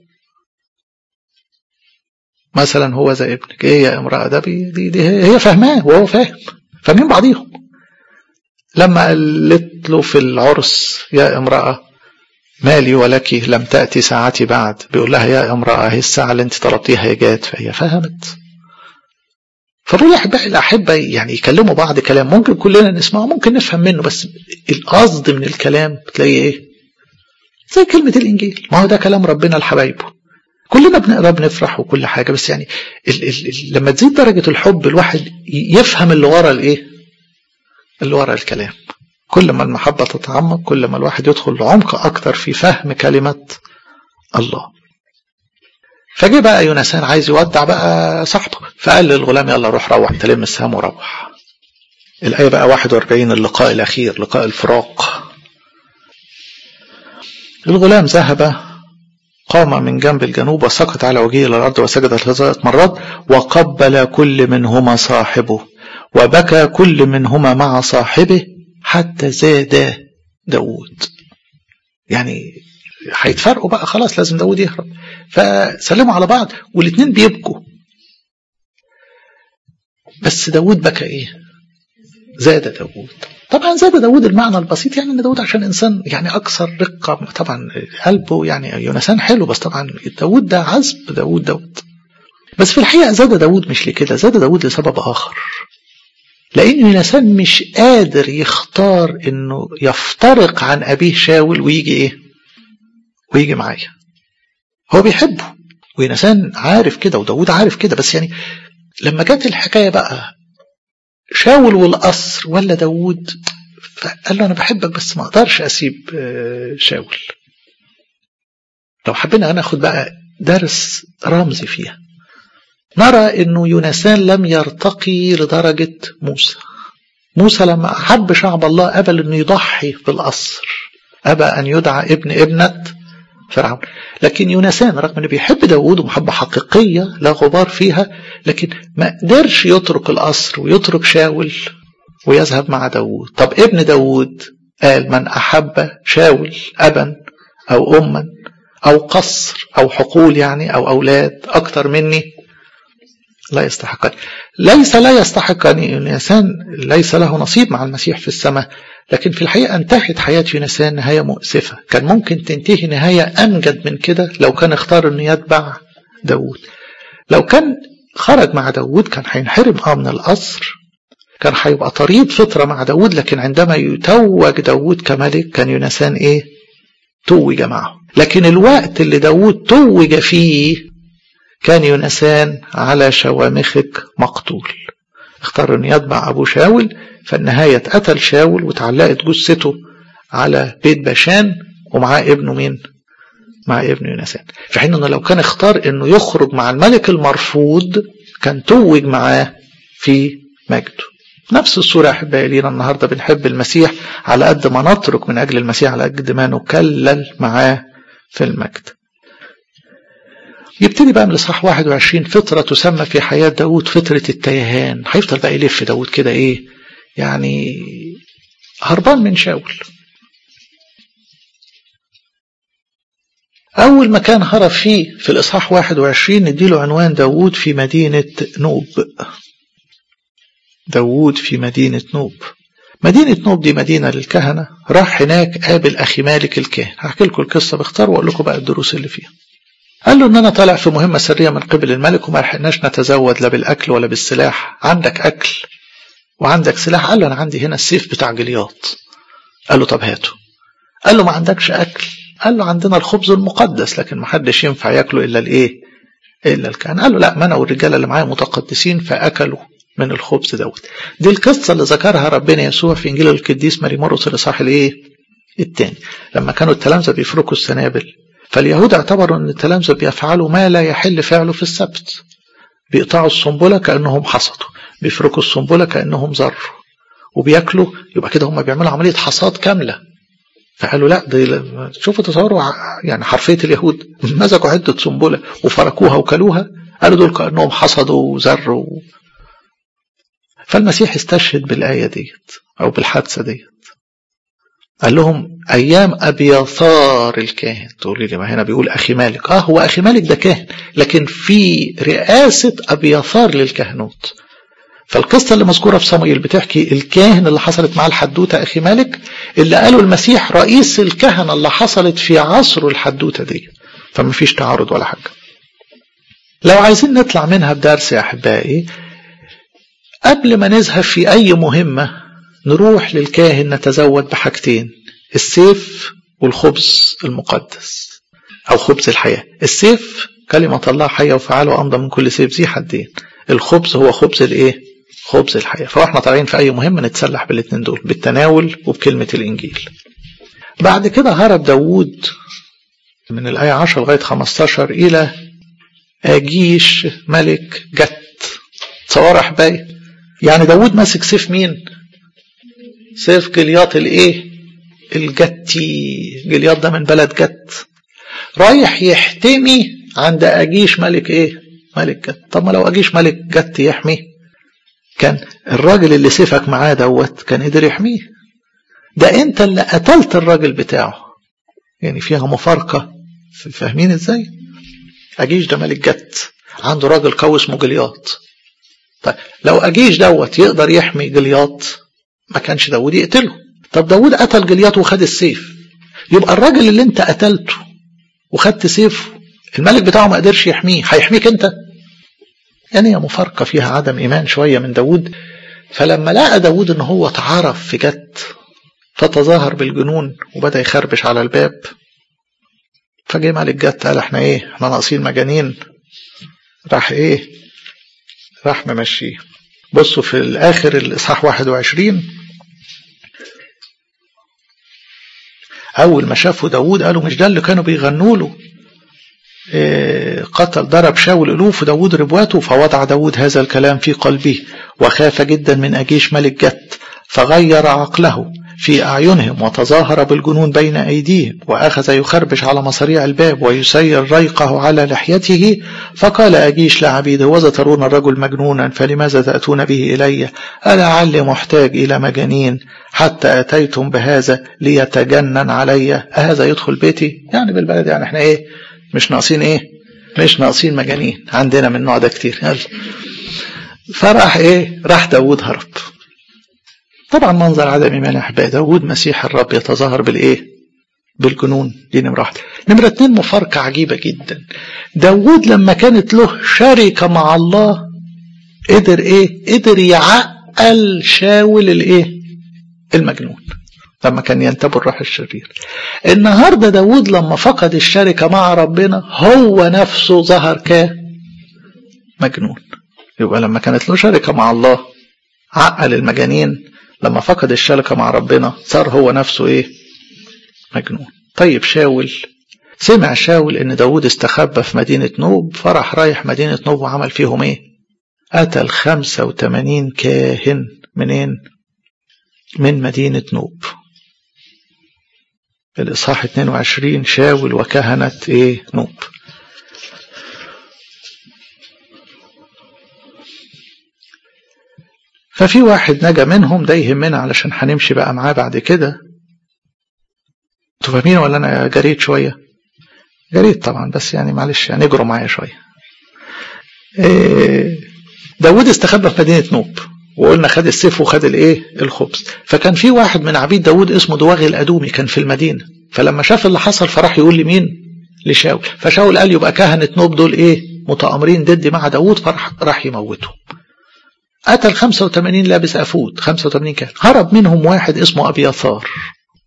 مثلا هو زي ابنك ايه يا امرأة ده بي دي, دي هي فاهماه وهو فاهم فاهمين بعضيهم لما قالت له في العرس يا امرأة مالي ولك لم تأتي ساعتي بعد بيقول لها يا امرأة هي الساعة اللي انت طلبتيها هي جات فهي فهمت فدول احبائي الاحبه يعني يكلموا بعض كلام ممكن كلنا نسمعه ممكن نفهم منه بس القصد من الكلام بتلاقي ايه؟ زي كلمه الانجيل ما هو ده كلام ربنا لحبايبه كلنا بنقرا بنفرح وكل حاجه بس يعني ال ال ال لما تزيد درجه الحب الواحد يفهم اللي ورا الايه؟ اللي ورا الكلام كل ما المحبه تتعمق كل ما الواحد يدخل لعمق اكتر في فهم كلمه الله فجه بقى يونسان عايز يودع بقى صاحبه فقال للغلام يلا روح روح تلم السهام وروح الآية بقى 41 اللقاء الأخير لقاء الفراق الغلام ذهب قام من جنب الجنوب وسقط على وجهه إلى الأرض وسجد ثلاث مرات وقبل كل منهما صاحبه وبكى كل منهما مع صاحبه حتى زاد داود يعني هيتفرقوا بقى خلاص لازم داود يهرب فسلموا على بعض والاثنين بيبكوا بس داود بكى ايه زاد داود طبعا زاد داود المعنى البسيط يعني ان داود عشان انسان يعني اكثر رقه طبعا قلبه يعني يونسان حلو بس طبعا داود ده عذب داود داود بس في الحقيقه زاد داود مش لكده زاد داود لسبب اخر لان يونسان مش قادر يختار انه يفترق عن ابيه شاول ويجي ايه ويجي معايا هو بيحبه وينسان عارف كده وداود عارف كده بس يعني لما جت الحكايه بقى شاول والقصر ولا داود فقال له انا بحبك بس ما اقدرش اسيب شاول لو حبينا ناخد بقى درس رمزي فيها نرى انه يونسان لم يرتقي لدرجه موسى موسى لما احب شعب الله قبل انه يضحي بالقصر ابى ان يدعى ابن ابنه فرعون لكن يونسان رغم انه بيحب داوود ومحبة حقيقية لا غبار فيها لكن ما قدرش يترك القصر ويترك شاول ويذهب مع داوود طب ابن داوود قال من أحب شاول أبا أو أما أو قصر أو حقول يعني أو أولاد أكثر مني لا يستحقني ليس لا يستحقني يونسان ليس له نصيب مع المسيح في السماء لكن في الحقيقة انتهت حياة يونسان نهاية مؤسفة كان ممكن تنتهي نهاية أمجد من كده لو كان اختار أنه يتبع داود لو كان خرج مع داود كان هينحرم اه من القصر كان هيبقى طريد فطرة مع داود لكن عندما يتوج داود كملك كان يونسان ايه توج معه لكن الوقت اللي داود توج فيه كان يونسان على شوامخك مقتول اختار انه يتبع ابو شاول فالنهاية اتقتل شاول وتعلقت جثته على بيت باشان ومعاه ابنه مين مع ابن يونسان في حين انه لو كان اختار انه يخرج مع الملك المرفوض كان توج معاه في مجده نفس الصورة يا أحبائي لينا النهاردة بنحب المسيح على قد ما نترك من أجل المسيح على قد ما نكلل معاه في المجد يبتدي بقى من الإصحاح 21 فترة تسمى في حياة داود فترة التيهان هيفضل بقى يلف داود كده إيه يعني هربان من شاول أول مكان هرب فيه في الإصحاح 21 نديله عنوان داود في مدينة نوب داود في مدينة نوب مدينة نوب دي مدينة للكهنة راح هناك قابل أخي مالك الكاهن هحكي لكم القصة باختصار وأقول لكم بقى الدروس اللي فيها قال له ان انا طالع في مهمه سريه من قبل الملك وما لحقناش نتزود لا بالاكل ولا بالسلاح عندك اكل وعندك سلاح قال له انا عندي هنا السيف بتاع جلياط قال له طب هاته قال له ما عندكش اكل قال له عندنا الخبز المقدس لكن ما حدش ينفع ياكله الا الايه الا الكهنه قال له لا ما انا والرجاله اللي معايا متقدسين فاكلوا من الخبز دوت دي القصه اللي ذكرها ربنا يسوع في انجيل القديس ماري مرقس الاصحاح الايه الثاني لما كانوا التلامذه بيفركوا السنابل فاليهود اعتبروا ان التلامذه بيفعلوا ما لا يحل فعله في السبت بيقطعوا السنبله كانهم حصدوا بيفركوا السنبله كانهم زروا وبياكلوا يبقى كده هم بيعملوا عمليه حصاد كامله فقالوا لا دي شوفوا تصوروا يعني حرفيه اليهود مسكوا حته سنبله وفركوها وكلوها قالوا دول كانهم حصدوا وزروا فالمسيح استشهد بالايه ديت او بالحادثه ديت قال لهم ايام ابياثار الكاهن تقولي لي ما هنا بيقول اخي مالك اه هو اخي مالك ده كاهن لكن في رئاسه ابياثار للكهنوت فالقصة اللي مذكورة في صموئيل بتحكي الكاهن اللي حصلت معاه الحدوتة أخي مالك اللي قالوا المسيح رئيس الكهنة اللي حصلت في عصره الحدوتة دي فما فيش تعارض ولا حاجة لو عايزين نطلع منها بدرس يا أحبائي قبل ما نذهب في أي مهمة نروح للكاهن نتزود بحاجتين السيف والخبز المقدس أو خبز الحياة السيف كلمة الله حية وفعال وأمضى من كل سيف ذي حدين الخبز هو خبز الإيه؟ خبز الحياة فاحنا طالعين في أي مهمة نتسلح بالاثنين دول بالتناول وبكلمة الإنجيل بعد كده هرب داوود من الآية 10 لغاية 15 إلى أجيش ملك جت تصور أحبائي يعني داوود ماسك سيف مين سيف جلياط الايه الجتي جلياط ده من بلد جت رايح يحتمي عند أجيش ملك ايه ملك جت طب ما لو أجيش ملك جت يحمي كان الراجل اللي سيفك معاه دوت كان قدر يحميه ده انت اللي قتلت الراجل بتاعه يعني فيها مفارقة فاهمين ازاي أجيش ده ملك جت عنده راجل قوي اسمه جلياط طيب لو أجيش دوت يقدر يحمي جلياط ما كانش داود يقتله طب داود قتل جلياط وخد السيف يبقى الراجل اللي انت قتلته وخدت سيفه الملك بتاعه ما قدرش يحميه هيحميك انت يعني هي مفارقة فيها عدم إيمان شوية من داود فلما لقى داود ان هو اتعرف في جت فتظاهر بالجنون وبدأ يخربش على الباب فجه ملك جت قال احنا ايه احنا ناقصين مجانين راح ايه راح ممشيه بصوا في الاخر الاصحاح 21 اول ما شافوا داود قالوا مش ده اللي كانوا بيغنوا له إيه قتل ضرب شاول الوف وداود ربواته فوضع داود هذا الكلام في قلبه وخاف جدا من اجيش ملك جت فغير عقله في أعينهم وتظاهر بالجنون بين أيديهم وأخذ يخربش على مصاريع الباب ويسير ريقه على لحيته فقال أجيش لعبيده وذا ترون الرجل مجنونا فلماذا تأتون به إلي ألعل محتاج إلى مجانين حتى أتيتم بهذا ليتجنن علي أهذا يدخل بيتي يعني بالبلد يعني احنا ايه مش ناقصين ايه مش ناقصين مجانين عندنا من النوع ده كتير يلا فراح ايه راح داود هرب طبعا منظر عدم ايمان احبائي داود مسيح الرب يتظاهر بالايه بالجنون دي نمرة واحدة نمرة اتنين مفارقة عجيبة جدا داود لما كانت له شركة مع الله قدر ايه قدر يعقل شاول الايه المجنون لما كان ينتبه الروح الشرير النهارده داود لما فقد الشركة مع ربنا هو نفسه ظهر كمجنون يبقى لما كانت له شركة مع الله عقل المجانين لما فقد الشركة مع ربنا صار هو نفسه ايه مجنون طيب شاول سمع شاول ان داود استخبى في مدينة نوب فرح رايح مدينة نوب وعمل فيهم ايه قتل خمسة وتمانين كاهن منين من مدينة نوب الإصحاح 22 شاول وكهنة إيه نوب ففي واحد نجا منهم ده يهمنا علشان هنمشي بقى معاه بعد كده انتوا فاهمين ولا انا جريت شويه جريت طبعا بس يعني معلش يعني اجروا معايا شويه إيه داود استخبى في مدينه نوب وقلنا خد السيف وخد الايه الخبز فكان في واحد من عبيد داود اسمه دواغي الادومي كان في المدينه فلما شاف اللي حصل فراح يقول لمين لشاول فشاول قال يبقى كهنه نوب دول ايه متآمرين ضدي مع داود فراح راح يموتهم قتل 85 لابس افود 85 كان هرب منهم واحد اسمه ابياثار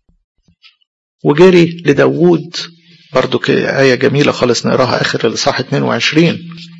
وجري لداوود برضو آية جميلة خالص نقراها آخر الإصحاح 22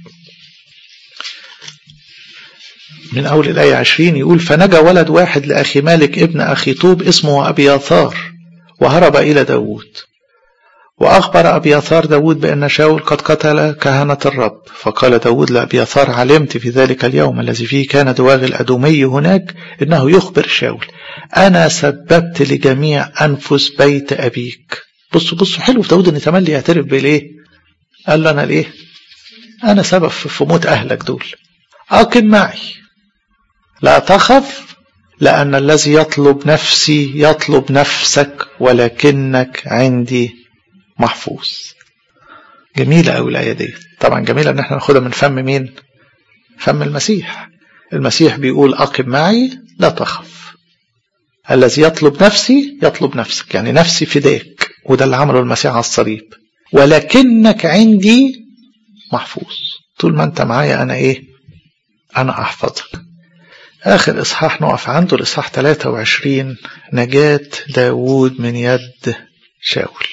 من أول الآية 20 يقول فنجا ولد واحد لأخي مالك ابن أخي طوب اسمه أبياثار وهرب إلى داود وأخبر أبياثار داود بأن شاول قد قتل كهنة الرب فقال داود لأبياثار علمت في ذلك اليوم الذي فيه كان دواغ الأدومي هناك إنه يخبر شاول أنا سببت لجميع أنفس بيت أبيك بصوا بصوا حلو في داود إن تملي يعترف بالإيه قال له أنا الإيه أنا سبب في موت أهلك دول أقم معي لا تخف لأن الذي يطلب نفسي يطلب نفسك ولكنك عندي محفوظ جميلة أوي الآية دي طبعا جميلة إن احنا ناخدها من فم مين فم المسيح المسيح بيقول أقم معي لا تخف الذي يطلب نفسي يطلب نفسك يعني نفسي فداك وده اللي عمله المسيح على الصليب ولكنك عندي محفوظ طول ما انت معايا انا ايه انا احفظك اخر اصحاح نقف عنده الاصحاح 23 نجاة داوود من يد شاول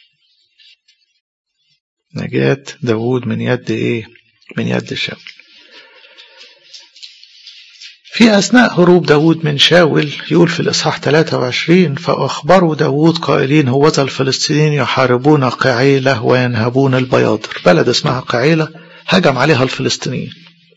نجاة داوود من يد ايه من يد شاول في أثناء هروب داود من شاول يقول في الإصحاح 23 فأخبروا داود قائلين هوذا الفلسطينيين يحاربون قعيلة وينهبون البياضر بلد اسمها قعيلة هجم عليها الفلسطينيين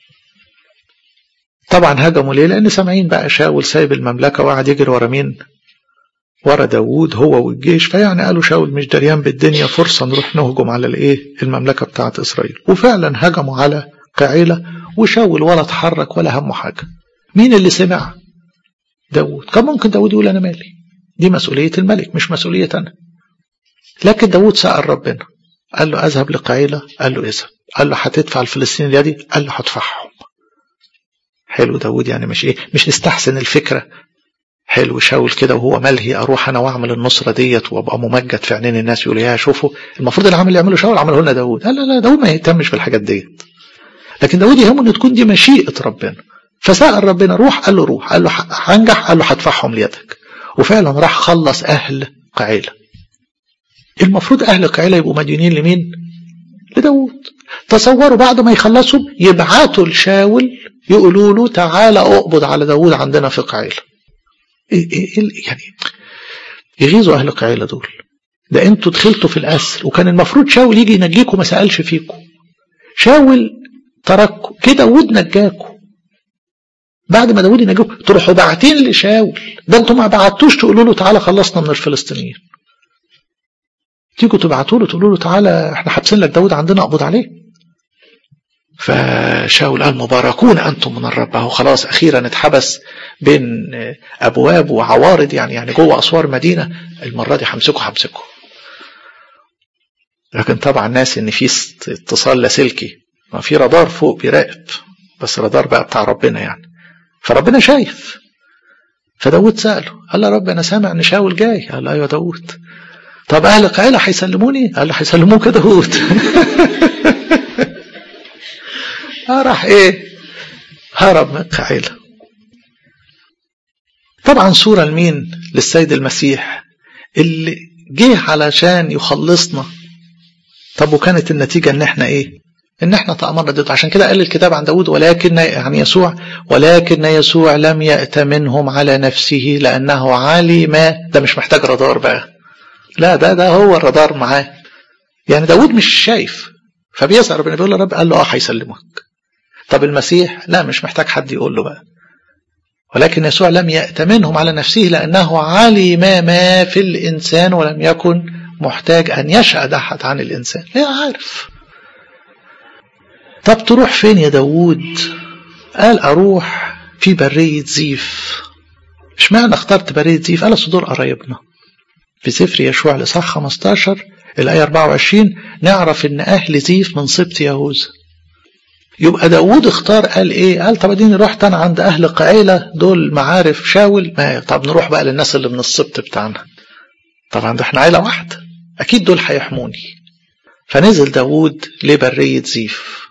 طبعا هجموا ليه لأن سامعين بقى شاول سايب المملكة وقعد يجري ورا مين ورا داوود هو والجيش فيعني قالوا شاول مش دريان بالدنيا فرصة نروح نهجم على الايه المملكة بتاعت إسرائيل وفعلا هجموا على قعيلة وشاول ولا اتحرك ولا همه حاجة مين اللي سمع داود كان ممكن داود يقول أنا مالي دي مسؤولية الملك مش مسؤولية أنا لكن داود سأل ربنا قال له أذهب لقعيلة قال له إذا قال له هتدفع الفلسطينيين دي قال له هدفعهم حلو داود يعني مش إيه مش نستحسن الفكرة حلو شاول كده وهو ملهي اروح انا واعمل النصره ديت وابقى ممجد في عينين الناس يقولوا يا شوفوا المفروض العمل اللي يعمله شاول عمله لنا داود لا لا لا داود ما يهتمش بالحاجات ديت لكن داود يهمه ان تكون دي مشيئه ربنا فسأل ربنا روح قال له روح قال له هنجح قال له هدفعهم ليدك وفعلا راح خلص أهل قعيلة المفروض أهل قعيلة يبقوا مديونين لمين لداود تصوروا بعد ما يخلصوا يبعتوا لشاول يقولوا له تعالى اقبض على داود عندنا في قعيلة إيه إيه يعني يغيظوا أهل قعيلة دول ده انتوا دخلتوا في الأسر وكان المفروض شاول يجي ينجيكم ما سألش فيكم شاول ترككم كده داود نجاكم بعد ما داود ينجوه تروحوا باعتين لشاول ده انتوا ما بعتوش تقولوا له تعالى خلصنا من الفلسطينيين تيجوا تبعتوا له تقولوا له تعالى احنا حابسين لك داود عندنا اقبض عليه فشاول قال مباركون انتم من الرب اهو خلاص اخيرا اتحبس بين ابواب وعوارض يعني يعني جوه اسوار مدينه المره دي همسكه همسكه لكن طبعا ناس ان في اتصال لاسلكي ما في رادار فوق بيراقب بس رادار بقى بتاع ربنا يعني فربنا شايف فداود سأله قال له رب أنا سامع إن شاول جاي قال له أيوة داود طب أهل قعيلة هيسلموني قال له هيسلموك يا داود راح إيه هرب من قعيلة طبعا صورة لمين للسيد المسيح اللي جه علشان يخلصنا طب وكانت النتيجة ان احنا ايه ان احنا تأمرنا ضده عشان كده قال الكتاب عن داود ولكن يعني يسوع ولكن يسوع لم يأت منهم على نفسه لأنه علم ده مش محتاج رادار بقى لا ده ده هو الرادار معاه يعني داود مش شايف فبيسأل ربنا بيقول له رب قال له اه هيسلمك طب المسيح لا مش محتاج حد يقول له بقى ولكن يسوع لم يأت منهم على نفسه لأنه علم ما في الإنسان ولم يكن محتاج أن يشهد أحد عن الإنسان لا عارف طب تروح فين يا داوود قال أروح في برية زيف اشمعنى اخترت برية زيف قال صدور قرايبنا في سفر يشوع لصح 15 الآية 24 نعرف إن أهل زيف من سبط يهوذا يبقى داوود اختار قال ايه قال طب اديني رحت انا عند اهل قعيله دول معارف شاول ما طب نروح بقى للناس اللي من السبط بتاعنا طبعا ده احنا عيله واحده اكيد دول هيحموني فنزل داوود لبريه زيف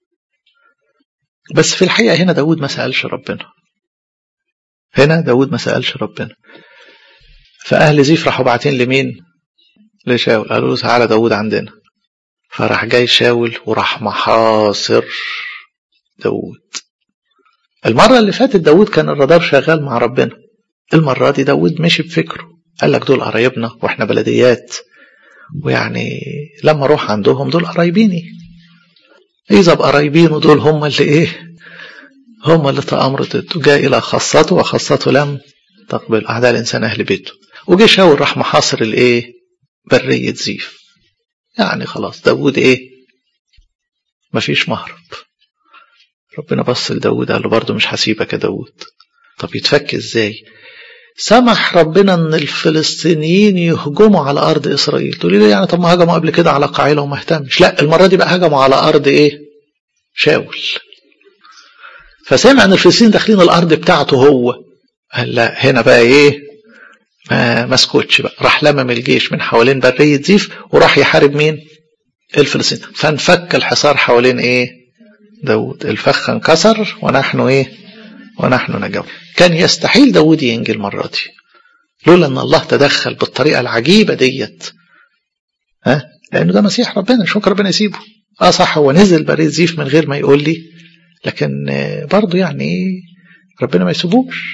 بس في الحقيقه هنا داوود ما سالش ربنا هنا داوود ما سالش ربنا فاهل زيف راحوا باعتين لمين لشاول قالوا له تعالى داود عندنا فراح جاي شاول وراح محاصر داود المرة اللي فاتت داود كان الرادار شغال مع ربنا المرة دي داود مشي بفكره قال لك دول قرايبنا واحنا بلديات ويعني لما اروح عندهم دول قرايبيني اذا بقرايبينه دول هم اللي ايه هم اللي تأمرت جاء الى خاصته وخاصته لم تقبل اعداء الانسان اهل بيته وجه شاول راح محاصر الايه برية زيف يعني خلاص داود ايه مفيش مهرب ربنا بص لداود قال له برضه مش هسيبك يا داود طب يتفك ازاي سمح ربنا ان الفلسطينيين يهجموا على ارض اسرائيل تقولي لي يعني طب ما هجموا قبل كده على قاعله وما اهتمش لا المره دي بقى هجموا على ارض ايه شاول فسمع ان الفلسطينيين داخلين الارض بتاعته هو قال لا هنا بقى ايه ما مسكوتش بقى راح لمم الجيش من حوالين برية زيف وراح يحارب مين الفلسطينيين فانفك الحصار حوالين ايه داود الفخ انكسر ونحن ايه ونحن نجوا كان يستحيل داود ينجي المرة دي لولا ان الله تدخل بالطريقة العجيبة ديت ها لانه ده مسيح ربنا مش ممكن ربنا يسيبه اه صح هو نزل بريد زيف من غير ما يقول لي لكن برضه يعني ربنا ما يسيبوش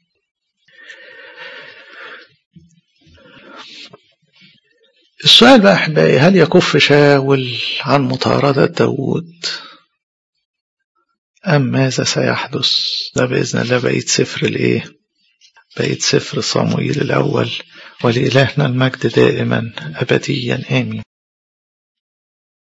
السؤال بقى احبائي هل يكف شاول عن مطاردة داود أم ماذا سيحدث ده بإذن الله بقيت سفر الإيه بقيت سفر صموئيل الأول ولإلهنا المجد دائما أبديا آمين